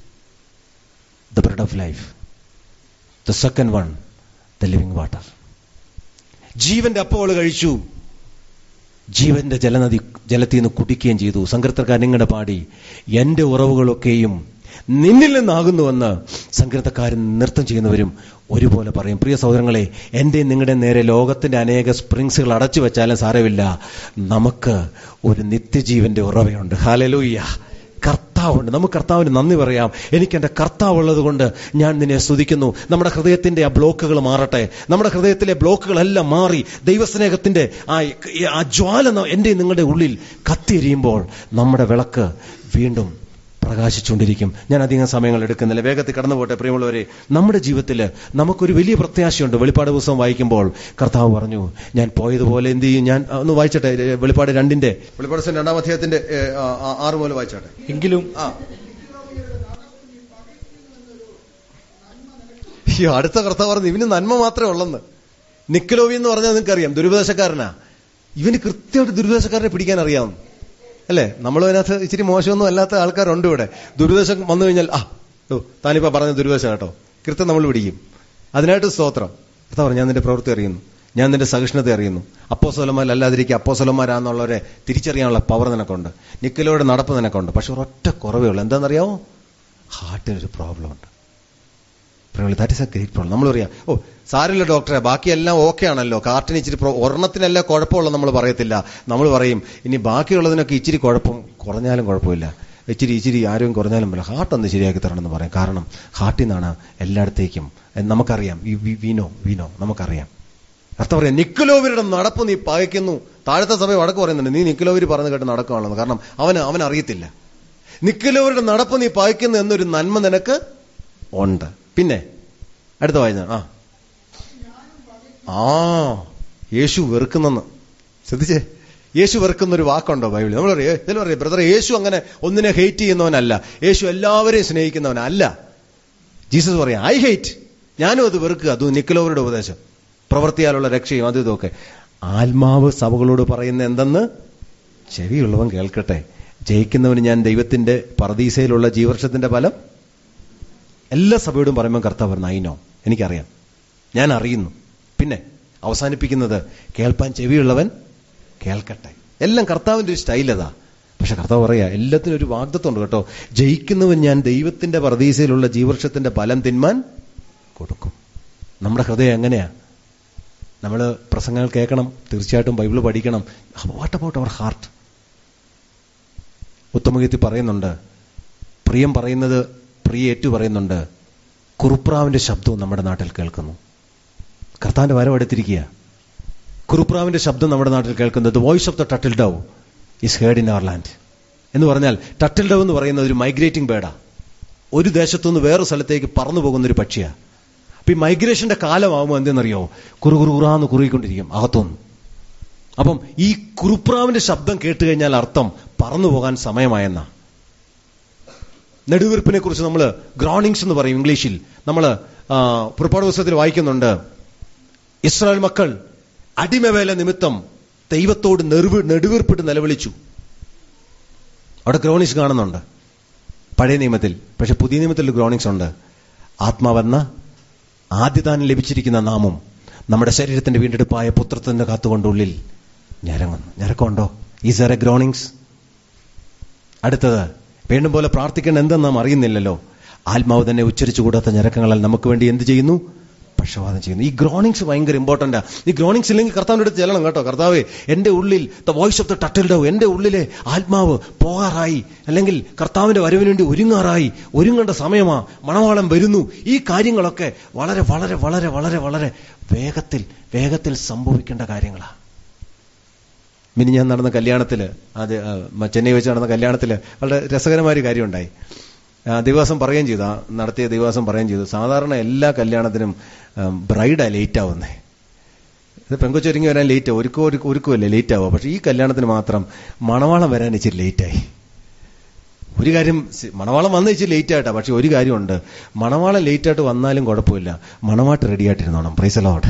[SPEAKER 1] the bread of life the second one the living water ജീവന്റെ അപ്പം അവൾ കഴിച്ചു ജീവന്റെ ജലനദി ജലത്തിൽ നിന്ന് കുടിക്കുകയും ചെയ്തു സങ്കീർത്തക്കാരൻ ഇങ്ങനെ പാടി എന്റെ ഉറവുകളൊക്കെയും നിന്നിൽ നിന്നാകുന്നുവെന്ന് സങ്കീർത്തക്കാരൻ നൃത്തം ചെയ്യുന്നവരും ഒരുപോലെ പറയും പ്രിയ സഹോദരങ്ങളെ എന്റെ നിങ്ങളുടെ നേരെ ലോകത്തിന്റെ അനേക സ്പ്രിങ്സുകൾ അടച്ചു വെച്ചാലും സാരമില്ല നമുക്ക് ഒരു നിത്യജീവന്റെ ഉറവയുണ്ട് ഹാലലൂയ്യ കർത്താവുണ്ട് നമുക്ക് കർത്താവിന് നന്ദി പറയാം എനിക്ക് എൻ്റെ കർത്താവ് ഉള്ളത് കൊണ്ട് ഞാൻ നിന്നെ സ്തുതിക്കുന്നു നമ്മുടെ ഹൃദയത്തിന്റെ ആ ബ്ലോക്കുകൾ മാറട്ടെ നമ്മുടെ ഹൃദയത്തിലെ ബ്ലോക്കുകളെല്ലാം മാറി ദൈവസ്നേഹത്തിന്റെ ആ ആ ജ്വാല ന- എൻ്റെ നിങ്ങളുടെ ഉള്ളിൽ കത്തിയെരിയുമ്പോൾ നമ്മുടെ വിളക്ക് വീണ്ടും പ്രകാശിച്ചുകൊണ്ടിരിക്കും ഞാൻ അധികം സമയങ്ങൾ എടുക്കുന്നില്ല വേഗത്തിൽ കടന്നു പോട്ടെ പ്രിയമുള്ളവരെ നമ്മുടെ ജീവിതത്തിൽ നമുക്കൊരു വലിയ പ്രത്യാശയുണ്ട് വെളിപ്പാട് പുസ്തകം വായിക്കുമ്പോൾ കർത്താവ് പറഞ്ഞു ഞാൻ പോയതുപോലെ എന്ത് ചെയ്യും ഞാൻ ആ, ഒന്ന് വായിച്ചട്ടെ ഏ, വെളിപ്പാട് രണ്ടിന്റെ വെളിപ്പാട് പുസ്തകം രണ്ടാം അധ്യായത്തിന്റെ ഏ, ആ, ആ, ആറ് മുതൽ വായിച്ചാട്ടെ
[SPEAKER 2] എങ്കിലും
[SPEAKER 1] ആ അയ്യോ അടുത്ത കർത്താവ് പറഞ്ഞു ഇവന് നന്മ മാത്രമേ ഉള്ളെന്ന് നിക്കലോവി എന്ന് പറഞ്ഞാൽ നിങ്ങൾക്കറിയാം ദുരുപദേശക്കാരനാ ഇവന് കൃത്യമായിട്ട് ദുരുപദേശക്കാരനെ പിടിക്കാൻ അറിയാം അല്ലേ നമ്മൾ അതിനകത്ത് ഇച്ചിരി മോശമൊന്നും അല്ലാത്ത ആൾക്കാരുണ്ട് ഇവിടെ ദുരുപദേശം വന്നു കഴിഞ്ഞാൽ ആ ഓ താനിപ്പോ പറഞ്ഞ ദുരുപദേശം കേട്ടോ കൃത്യം നമ്മൾ പിടിക്കും അതിനായിട്ട് സ്തോത്രം കർത്താവ് പറഞ്ഞു ഞാൻ നിന്റെ പ്രവൃത്തി അറിയുന്നു ഞാൻ നിന്റെ സഹിഷ്ണുത അറിയുന്നു അപ്പോസ്വലന്മാരല്ലാതിരിക്കുക അപ്പോസ്വലന്മാരാന്നുള്ളവരെ തിരിച്ചറിയാനുള്ള പവർ നിനക്കുണ്ട് നിക്കലോയുടെ നടപ്പ് നിനക്കുണ്ട് പക്ഷെ ഒരൊറ്റ കുറവേ ഉള്ളൂ എന്താണെന്നറിയാമോ ഹാർട്ടിനൊരു പ്രോബ്ലം ഉണ്ട് that is a great problem നമ്മൾ പറയാം ഓ സാരില്ല ഡോക്ടറെ ബാക്കിയെല്ലാം ഓക്കെ ആണല്ലോ കാർട്ടിന് ഇച്ചിരി പ്രോ- ഒരെണ്ണത്തിനല്ല കുഴപ്പമുള്ള നമ്മൾ പറയത്തില്ല നമ്മൾ പറയും ഇനി ബാക്കിയുള്ളതിനൊക്കെ ഇച്ചിരി കുഴപ്പം കുറഞ്ഞാലും കുഴപ്പമില്ല ഇച്ചിരി ഇച്ചിരി ആരോഗ്യം കുറഞ്ഞാലും പറ്റില്ല ഹാർട്ട് ഒന്ന് ശരിയാക്കി തരണമെന്ന് പറയും കാരണം ഹാർട്ടിൽ നിന്നാണ് എല്ലായിടത്തേക്കും എന്ന് നമുക്കറിയാം ഈ വി- വീനോ വീനോ നമുക്കറിയാം അർത്ഥം പറയാം നിക്കലോവരുടെ നടപ്പ് നീ പകയ്ക്കുന്നു താഴത്തെ സഭ വടക്ക് പറയുന്നുണ്ട് നീ നിക്കലോവര് പറഞ്ഞു കേട്ട് നടക്കുകയാണെന്ന് കാരണം അവന് അവൻ അറിയത്തില്ല നിക്കലോവരുടെ നടപ്പ് നീ പകയ്ക്കുന്നു എന്നൊരു നന്മ നിനക്ക് ഉണ്ട് പിന്നെ അടുത്ത വായന ആ ആ യേശു വെറുക്കുന്നെന്ന് ശ്രദ്ധിച്ചേ യേശു വെറുക്കുന്ന ഒരു വാക്കുണ്ടോ ബൈബിളിൽ നമ്മൾ പറയും ഇതിൽ പറയും ബ്രദർ യേശു അങ്ങനെ ഒന്നിനെ ഹെയ്റ്റ് ചെയ്യുന്നവനല്ല യേശു എല്ലാവരെയും സ്നേഹിക്കുന്നവനല്ല ജീസസ് പറയാം ഐ ഹെയ്റ്റ് ഞാനും അത് വെറുക്കുക അത് നിക്കലോവരുടെ ഉപദേശം പ്രവൃത്തിയാലുള്ള രക്ഷയും അത് ഇതൊക്കെ ആത്മാവ് സഭകളോട് പറയുന്ന എന്തെന്ന് ചെവിയുള്ളവൻ കേൾക്കട്ടെ ജയിക്കുന്നവന് ഞാൻ ദൈവത്തിന്റെ പറദീസയിലുള്ള ജീവർഷത്തിന്റെ ഫലം എല്ലാ സഭയോടും പറയുമ്പോൾ കർത്താവ് പറഞ്ഞു ഐ നോ എനിക്കറിയാം ഞാൻ അറിയുന്നു പിന്നെ അവസാനിപ്പിക്കുന്നത് കേൾപ്പാൻ ചെവിയുള്ളവൻ കേൾക്കട്ടെ എല്ലാം കർത്താവിന്റെ ഒരു സ്റ്റൈൽ അതാ പക്ഷെ കർത്താവ് പറയാ എല്ലാത്തിനും ഒരു വാഗ്ദത്വം ഉണ്ട് കേട്ടോ ജയിക്കുന്നവൻ ഞാൻ ദൈവത്തിന്റെ പ്രതീസയിലുള്ള ജീവർഷത്തിന്റെ ഫലം തിന്മാൻ കൊടുക്കും നമ്മുടെ ഹൃദയം എങ്ങനെയാ നമ്മൾ പ്രസംഗങ്ങൾ കേൾക്കണം തീർച്ചയായിട്ടും ബൈബിൾ പഠിക്കണം വാട്ട് അബൌട്ട് അവർ ഹാർട്ട് ഉത്തമഗീതി പറയുന്നുണ്ട് പ്രിയം പറയുന്നത് പ്രിയ ഏറ്റു പറയുന്നുണ്ട് കുറുപ്രാവിന്റെ ശബ്ദവും നമ്മുടെ നാട്ടിൽ കേൾക്കുന്നു കർത്താവിന്റെ വരവ് എടുത്തിരിക്കുക കുറുപ്രാവിന്റെ ശബ്ദം നമ്മുടെ നാട്ടിൽ കേൾക്കുന്നത് voice of the turtle dove is heard in our land എന്ന് പറഞ്ഞാൽ ടട്ടിൽ ഡവ് എന്ന് പറയുന്നത് ഒരു മൈഗ്രേറ്റിംഗ് ബേഡാ ഒരു ദേശത്തുനിന്ന് വേറെ സ്ഥലത്തേക്ക് പറന്നു പോകുന്ന ഒരു പക്ഷിയാ അപ്പൊ ഈ മൈഗ്രേഷന്റെ കാലമാകുമ്പോൾ എന്തെന്നറിയോ കുറു കുറുകുറാന്ന് കുറുകിക്കൊണ്ടിരിക്കും അകത്തുനിന്ന് അപ്പം ഈ കുറുപ്രാവിന്റെ ശബ്ദം കേട്ട് കഴിഞ്ഞാൽ അർത്ഥം പറന്നു പോകാൻ സമയമായെന്നാ നെടുവീർപ്പിനെ കുറിച്ച് നമ്മൾ ഗ്രോണിങ്സ് എന്ന് പറയും ഇംഗ്ലീഷിൽ നമ്മൾ പുറപ്പാട് പുസ്തകത്തിൽ വായിക്കുന്നുണ്ട് ഇസ്രായേൽ മക്കൾ അടിമവേല നിമിത്തം ദൈവത്തോട് നെറുവ് നെടുവീർപ്പിട്ട് നിലവിളിച്ചു അവിടെ ഗ്രോണിങ്സ് കാണുന്നുണ്ട് പഴയ നിയമത്തിൽ പക്ഷെ പുതിയ നിയമത്തിൽ ഗ്രോണിങ്സ് ഉണ്ട് ആത്മാവെന്ന ആദ്യദാനം ലഭിച്ചിരിക്കുന്ന നാമം നമ്മുടെ ശരീരത്തിന്റെ വീണ്ടെടുപ്പായ പുത്രത്തിന്റെ കാത്തുകൊണ്ട് ഉള്ളിൽ ഞരങ്ങുന്നു ഞരക്കമുണ്ടോ ഈസ് എ ഗ്രോണിങ്സ് അടുത്തത് വീണ്ടും പോലെ പ്രാർത്ഥിക്കേണ്ട എന്തെന്ന് നാം അറിയുന്നില്ലല്ലോ ആത്മാവ് തന്നെ ഉച്ചരിച്ചു കൂടാത്ത ഞരക്കങ്ങളാൽ നമുക്ക് വേണ്ടി എന്ത് ചെയ്യുന്നു പക്ഷപാതം ചെയ്യുന്നു ഈ ഗ്രോണിങ്സ് ഭയങ്കര ഇമ്പോർട്ടൻ്റാ ഈ ഗ്രോണിങ്സ് ഇല്ലെങ്കിൽ കർത്താവിൻ്റെ അടുത്ത് ചെല്ലണം കേട്ടോ കർത്താവേ എൻ്റെ ഉള്ളിൽ the voice of the turtle dove എൻ്റെ ഉള്ളിലെ ആത്മാവ് പോകാറായി അല്ലെങ്കിൽ കർത്താവിന്റെ വരവിന് വേണ്ടി ഒരുങ്ങാറായി ഒരുങ്ങേണ്ട സമയമാ മണവാളം വരുന്നു ഈ കാര്യങ്ങളൊക്കെ വളരെ വളരെ വളരെ വളരെ വളരെ വേഗത്തിൽ വേഗത്തിൽ സംഭവിക്കേണ്ട കാര്യങ്ങളാണ് മിനി ഞാൻ നടന്ന കല്യാണത്തില് അത് ആ, മ- ചെന്നൈ വെച്ച് നടന്ന കല്യാണത്തില് വളരെ രസകരമായ ഒരു കാര്യമുണ്ടായി ആ, ദിവസം പറയുകയും ചെയ്തു ആ നടത്തിയ ദിവസം പറയുകയും ചെയ്തു സാധാരണ എല്ലാ കല്യാണത്തിനും ബ്രൈഡാ ലേറ്റ് ആവുന്നേ ഇത് പെങ്കൊച്ചൊരുങ്ങി വരാൻ ലേറ്റ് ആവും ഒരുക്കും ഒരു ഒരുക്കുമല്ലേ ലേറ്റ് ആവുക പക്ഷെ ഈ കല്യാണത്തിന് മാത്രം മണവാളം വരാൻ ഇച്ചിരി ലേറ്റായി ഒരു കാര്യം സി- മണവാളം വന്ന ഇച്ചിരി ലേറ്റ് ആയിട്ടാ പക്ഷെ ഒരു കാര്യമുണ്ട് മണവാളം ലേറ്റ് ആയിട്ട് വന്നാലും കുഴപ്പമില്ല മണവാട്ട് റെഡി ആയിട്ടിരുന്നോണം praise Lord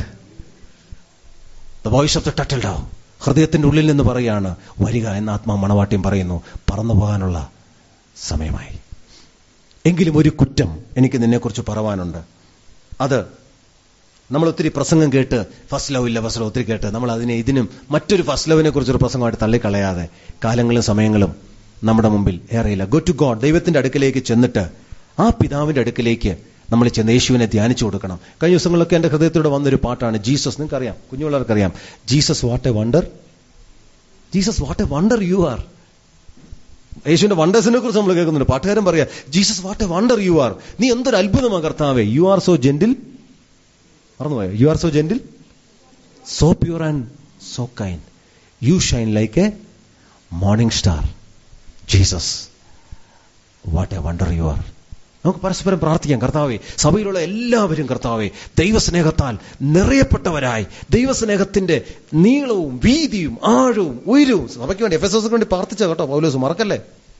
[SPEAKER 1] the voice of the turtle dove ഹൃദയത്തിന്റെ ഉള്ളിൽ നിന്ന് പറയാണ് വരിക എന്ന ആത്മാ മണവാട്ടിയും പറയുന്നു പറന്നു പോകാനുള്ള സമയമായി എങ്കിലും ഒരു കുറ്റം എനിക്ക് നിന്നെക്കുറിച്ച് പറവാനുണ്ട് അത് നമ്മൾ ഒത്തിരി പ്രസംഗം കേട്ട് ഫസ്റ്റ് ലവ് ഇല്ല ഫസ്റ്റ് ലവ് ഒത്തിരി കേട്ട് നമ്മൾ അതിനെ ഇതിനും മറ്റൊരു ഫസ്റ്റ് ലവിനെ കുറിച്ചൊരു പ്രസംഗമായിട്ട് തള്ളിക്കളയാതെ കാലങ്ങളും സമയങ്ങളും നമ്മുടെ മുമ്പിൽ ഏറെയില്ല ഗോ ടു ഗോഡ് ദൈവത്തിന്റെ അടുക്കലേക്ക് ചെന്നിട്ട് ആ പിതാവിന്റെ അടുക്കലേക്ക് നമ്മൾ ചെന്ന് യേശുവിനെ ധ്യാനിച്ചു കൊടുക്കണം കഴിഞ്ഞ ദിവസങ്ങളിലൊക്കെ എന്റെ ഹൃദയത്തിലൂടെ വന്നൊരു പാട്ടാണ് ജീസസ് നിങ്ങൾക്കറിയാം കുഞ്ഞുപിള്ളേർക്കറിയാം Jesus what a wonder Jesus what a wonder you are യേശുവിന്റെ വണ്ടേഴ്സിനെ കുറിച്ച് നമ്മൾ കേൾക്കുന്നുണ്ട് പാട്ടുകാരൻ പറയാ Jesus what a wonder you are നീ എന്തൊരു അത്ഭുതമാ കർത്താവേ യു ആർ സോ ജെന്റിൽ മറന്നുപോയോ you are so gentle so pure and so kind you shine like a morning star Jesus what a wonder you are നമുക്ക് പരസ്പരം പ്രാർത്ഥിക്കാം കർത്താവെ സഭയിലുള്ള എല്ലാവരും കർത്താവെ ദൈവസ്നേഹത്താൽ നിറയപ്പെട്ടവരായി ദൈവസ്നേഹത്തിന്റെ നീളവും വീതിയും ആഴവും ഉയരവും സഭയ്ക്ക് വേണ്ടി എഫ് എസ് എസ് വേണ്ടി പ്രാർത്ഥിച്ച കേട്ടോ പൗലോസ് മറക്കല്ലേ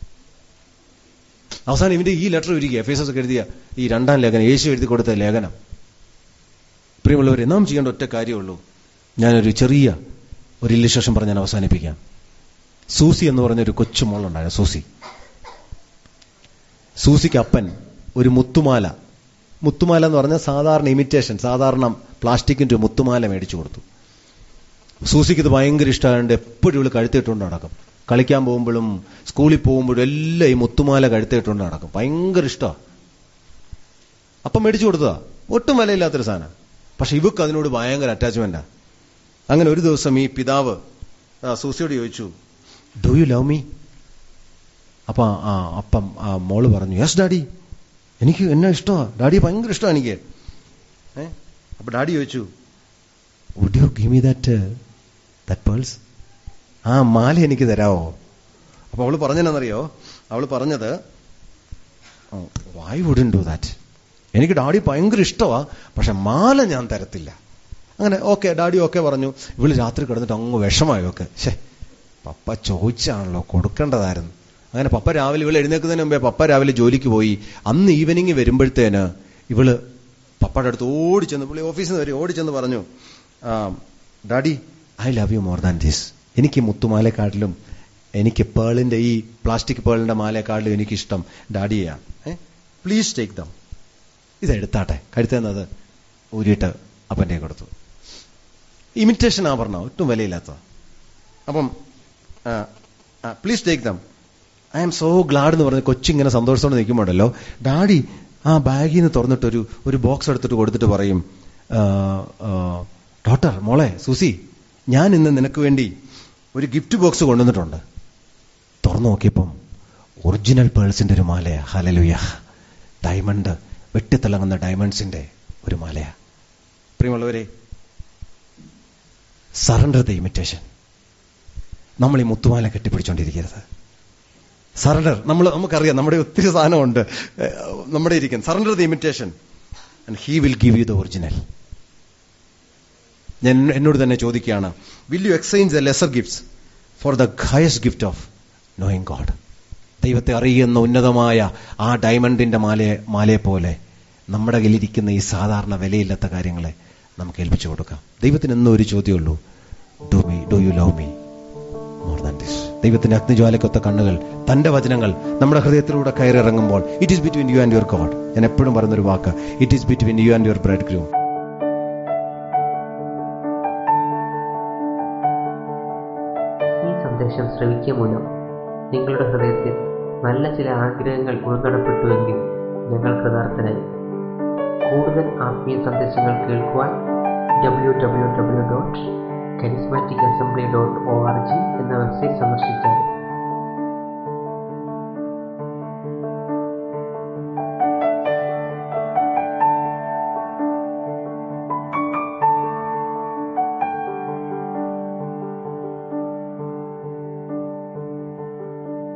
[SPEAKER 1] അവസാനം ഇവന്റെ ഈ ലെറ്റർ ഒരുക്കി എഫ് എസ് എസ് എഴുതിയ ഈ രണ്ടാം ലേഖനം യേശു എഴുതി കൊടുത്ത ലേഖനം പ്രിയമുള്ളവരെ നാം ചെയ്യേണ്ട ഒറ്റ കാര്യമുള്ളൂ ഞാനൊരു ചെറിയ ഒരു ഇല്ലുശേഷം പറഞ്ഞ് ഞാൻ അവസാനിപ്പിക്കാം സൂസി എന്ന് പറഞ്ഞ ഒരു കൊച്ചു മോളുണ്ടായിരുന്നു സൂസി സൂസിക്ക് അപ്പൻ ഒരു മുത്തുമാല മുത്തുമാല എന്ന് പറഞ്ഞാൽ സാധാരണ ഇമിറ്റേഷൻ സാധാരണ പ്ലാസ്റ്റിക്കിന്റെ ഒരു മുത്തുമാല മേടിച്ചു കൊടുത്തു സൂസിക്ക് ഇത് ഭയങ്കര ഇഷ്ടമായതുകൊണ്ട് എപ്പോഴും ഇവള് കഴുത്തിട്ടുകൊണ്ട് നടക്കും കളിക്കാൻ പോകുമ്പോഴും സ്കൂളിൽ പോകുമ്പോഴും എല്ലാം ഈ മുത്തുമാല കഴുത്തിട്ടുകൊണ്ട് നടക്കും ഭയങ്കര ഇഷ്ടമാണ് അപ്പം മേടിച്ചു കൊടുത്തതാ ഒട്ടും വിലയില്ലാത്തൊരു സാധനം പക്ഷെ ഇവക്ക് അതിനോട് ഭയങ്കര അറ്റാച്ച്മെന്റാ അങ്ങനെ ഒരു ദിവസം ഈ പിതാവ് ആ, സൂസിയോട് ചോദിച്ചു ഡു യു ലവ് മീ അപ്പൊ ആ അപ്പം ആ മോള് പറഞ്ഞു യെസ് ഡാഡി എനിക്ക് എന്നെ ഇഷ്ടമാ ഡാഡി ഭയങ്കര ഇഷ്ടമാണ് എനിക്ക് ഏ അപ്പൊ ഡാഡി ചോദിച്ചു would you give me that that pearls ആ മാല എനിക്ക് തരാവോ അപ്പൊ അവള് പറഞ്ഞെന്നറിയോ അവള് പറഞ്ഞത് വൈ വുഡൻ ഡു ദാറ്റ് എനിക്ക് ഡാഡി ഭയങ്കര ഇഷ്ടമാ പക്ഷെ മാല ഞാൻ തരത്തില്ല അങ്ങനെ ഓക്കെ ഡാഡി ഓക്കെ പറഞ്ഞു ഇവള് രാത്രി കിടന്നിട്ട് അങ്ങ് വിഷമായി ഒക്കെ ശേ പപ്പ ചോദിച്ചാണല്ലോ കൊടുക്കേണ്ടതായിരുന്നു അങ്ങനെ പപ്പ രാവിലെ ഇവള് എഴുന്നേൽക്കുന്നതിന് മുമ്പേ പപ്പ രാവിലെ ജോലിക്ക് പോയി അന്ന് ഈവനിങ് വരുമ്പോഴത്തേന് ഇവള് പപ്പയുടെ അടുത്ത് ഓടിച്ചെന്ന് പുള്ളി ഓഫീസിൽ നിന്ന് വരും ഓടിച്ചെന്ന് പറഞ്ഞു "ആ, daddy I love you more than this എനിക്ക് ഈ മുത്തുമാലക്കാട്ടിലും എനിക്ക് പേളിന്റെ ഈ പ്ലാസ്റ്റിക് പേളിന്റെ മാലയെക്കാട്ടിലും എനിക്കിഷ്ടം ഡാഡിയാണ് ഏ പ്ലീസ് ടേക്ക് ദം ഇത് എടുത്താട്ടെ കഴുത്തുന്നത് ഊരിയിട്ട് അപ്പൻ്റെ കൊടുത്തു ഇമിറ്റേഷൻ ആഭരണം ഒട്ടും വിലയില്ലാത്ത അപ്പം please take them I am so glad എന്ന് പറഞ്ഞ് കൊച്ചിങ്ങനെ സന്തോഷത്തോടെ നിൽക്കുമ്പോഴല്ലോ ഡാഡി ആ ബാഗിൽ നിന്ന് തുറന്നിട്ട് ഒരു ഒരു ബോക്സ് എടുത്തിട്ട് കൊടുത്തിട്ട് പറയും ഡോക്ടർ മോളെ സുസി ഞാൻ ഇന്ന് നിനക്ക് വേണ്ടി ഒരു ഗിഫ്റ്റ് ബോക്സ് കൊണ്ടുവന്നിട്ടുണ്ട് തുറന്നു നോക്കിയപ്പം ഒറിജിനൽ പേഴ്സിന്റെ ഒരു മാലയാ ഹലലുയ ഡയമണ്ട് വെട്ടിത്തിളങ്ങുന്ന ഡയമണ്ട്സിന്റെ ഒരു മാലയാ പ്രിയമുള്ളവരെ സറണ്ടർ ദ ഇമിറ്റേഷൻ നമ്മൾ ഈ മുത്തുമാല കെട്ടിപ്പിടിച്ചോണ്ടിരിക്കരുത് സറണ്ടർ നമ്മൾ നമുക്കറിയാം നമ്മുടെ ഒത്തിരി സാധനമുണ്ട് ഏഹ്, നമ്മുടെ ഇരിക്കും surrender the imitation and he will give you the original ഞാൻ എന്നോട് തന്നെ ചോദിക്കുകയാണ് will you exchange the lesser gifts for the highest gift of knowing God ദൈവത്തെ അറിയുന്ന ഉന്നതമായ ആ ഡയമണ്ടിന്റെ മാലയെ മാലയെ പോലെ നമ്മുടെ കയ്യിലിരിക്കുന്ന ഈ സാധാരണ വിലയില്ലാത്ത കാര്യങ്ങളെ നമുക്ക് ഏൽപ്പിച്ചു കൊടുക്കാം ദൈവത്തിന് എന്നും ഒരു ചോദ്യമുള്ളൂ do me do you love me more than this ദൈവത്തിന്റെ അഗ്നിജ്വാലക്കൊത്ത കണ്ണുകൾ തന്റെ വചനങ്ങൾ നമ്മുടെ ഹൃദയത്തിലൂടെ കയറിറങ്ങുമ്പോൾ it is between you and your God ഞാൻ എപ്പോഴും പറയുന്നൊരു വാക്ക് it is between you and your bridegroom
[SPEAKER 3] ഈ സന്ദേശം ശ്രവിക്കുക മൂലം നിങ്ങളുടെ ഹൃദയത്തിൽ നല്ല ചില ആഗ്രഹങ്ങൾ ഉൾക്കടപ്പെട്ടുവെങ്കിൽ ഞങ്ങൾ കൃതാർത്ഥനായി കൂടുതൽ ആത്മീയ സന്ദേശങ്ങൾ കേൾക്കുവാൻ W W W dot charismatic assembly dot O R G എന്ന വെബ്സൈറ്റ്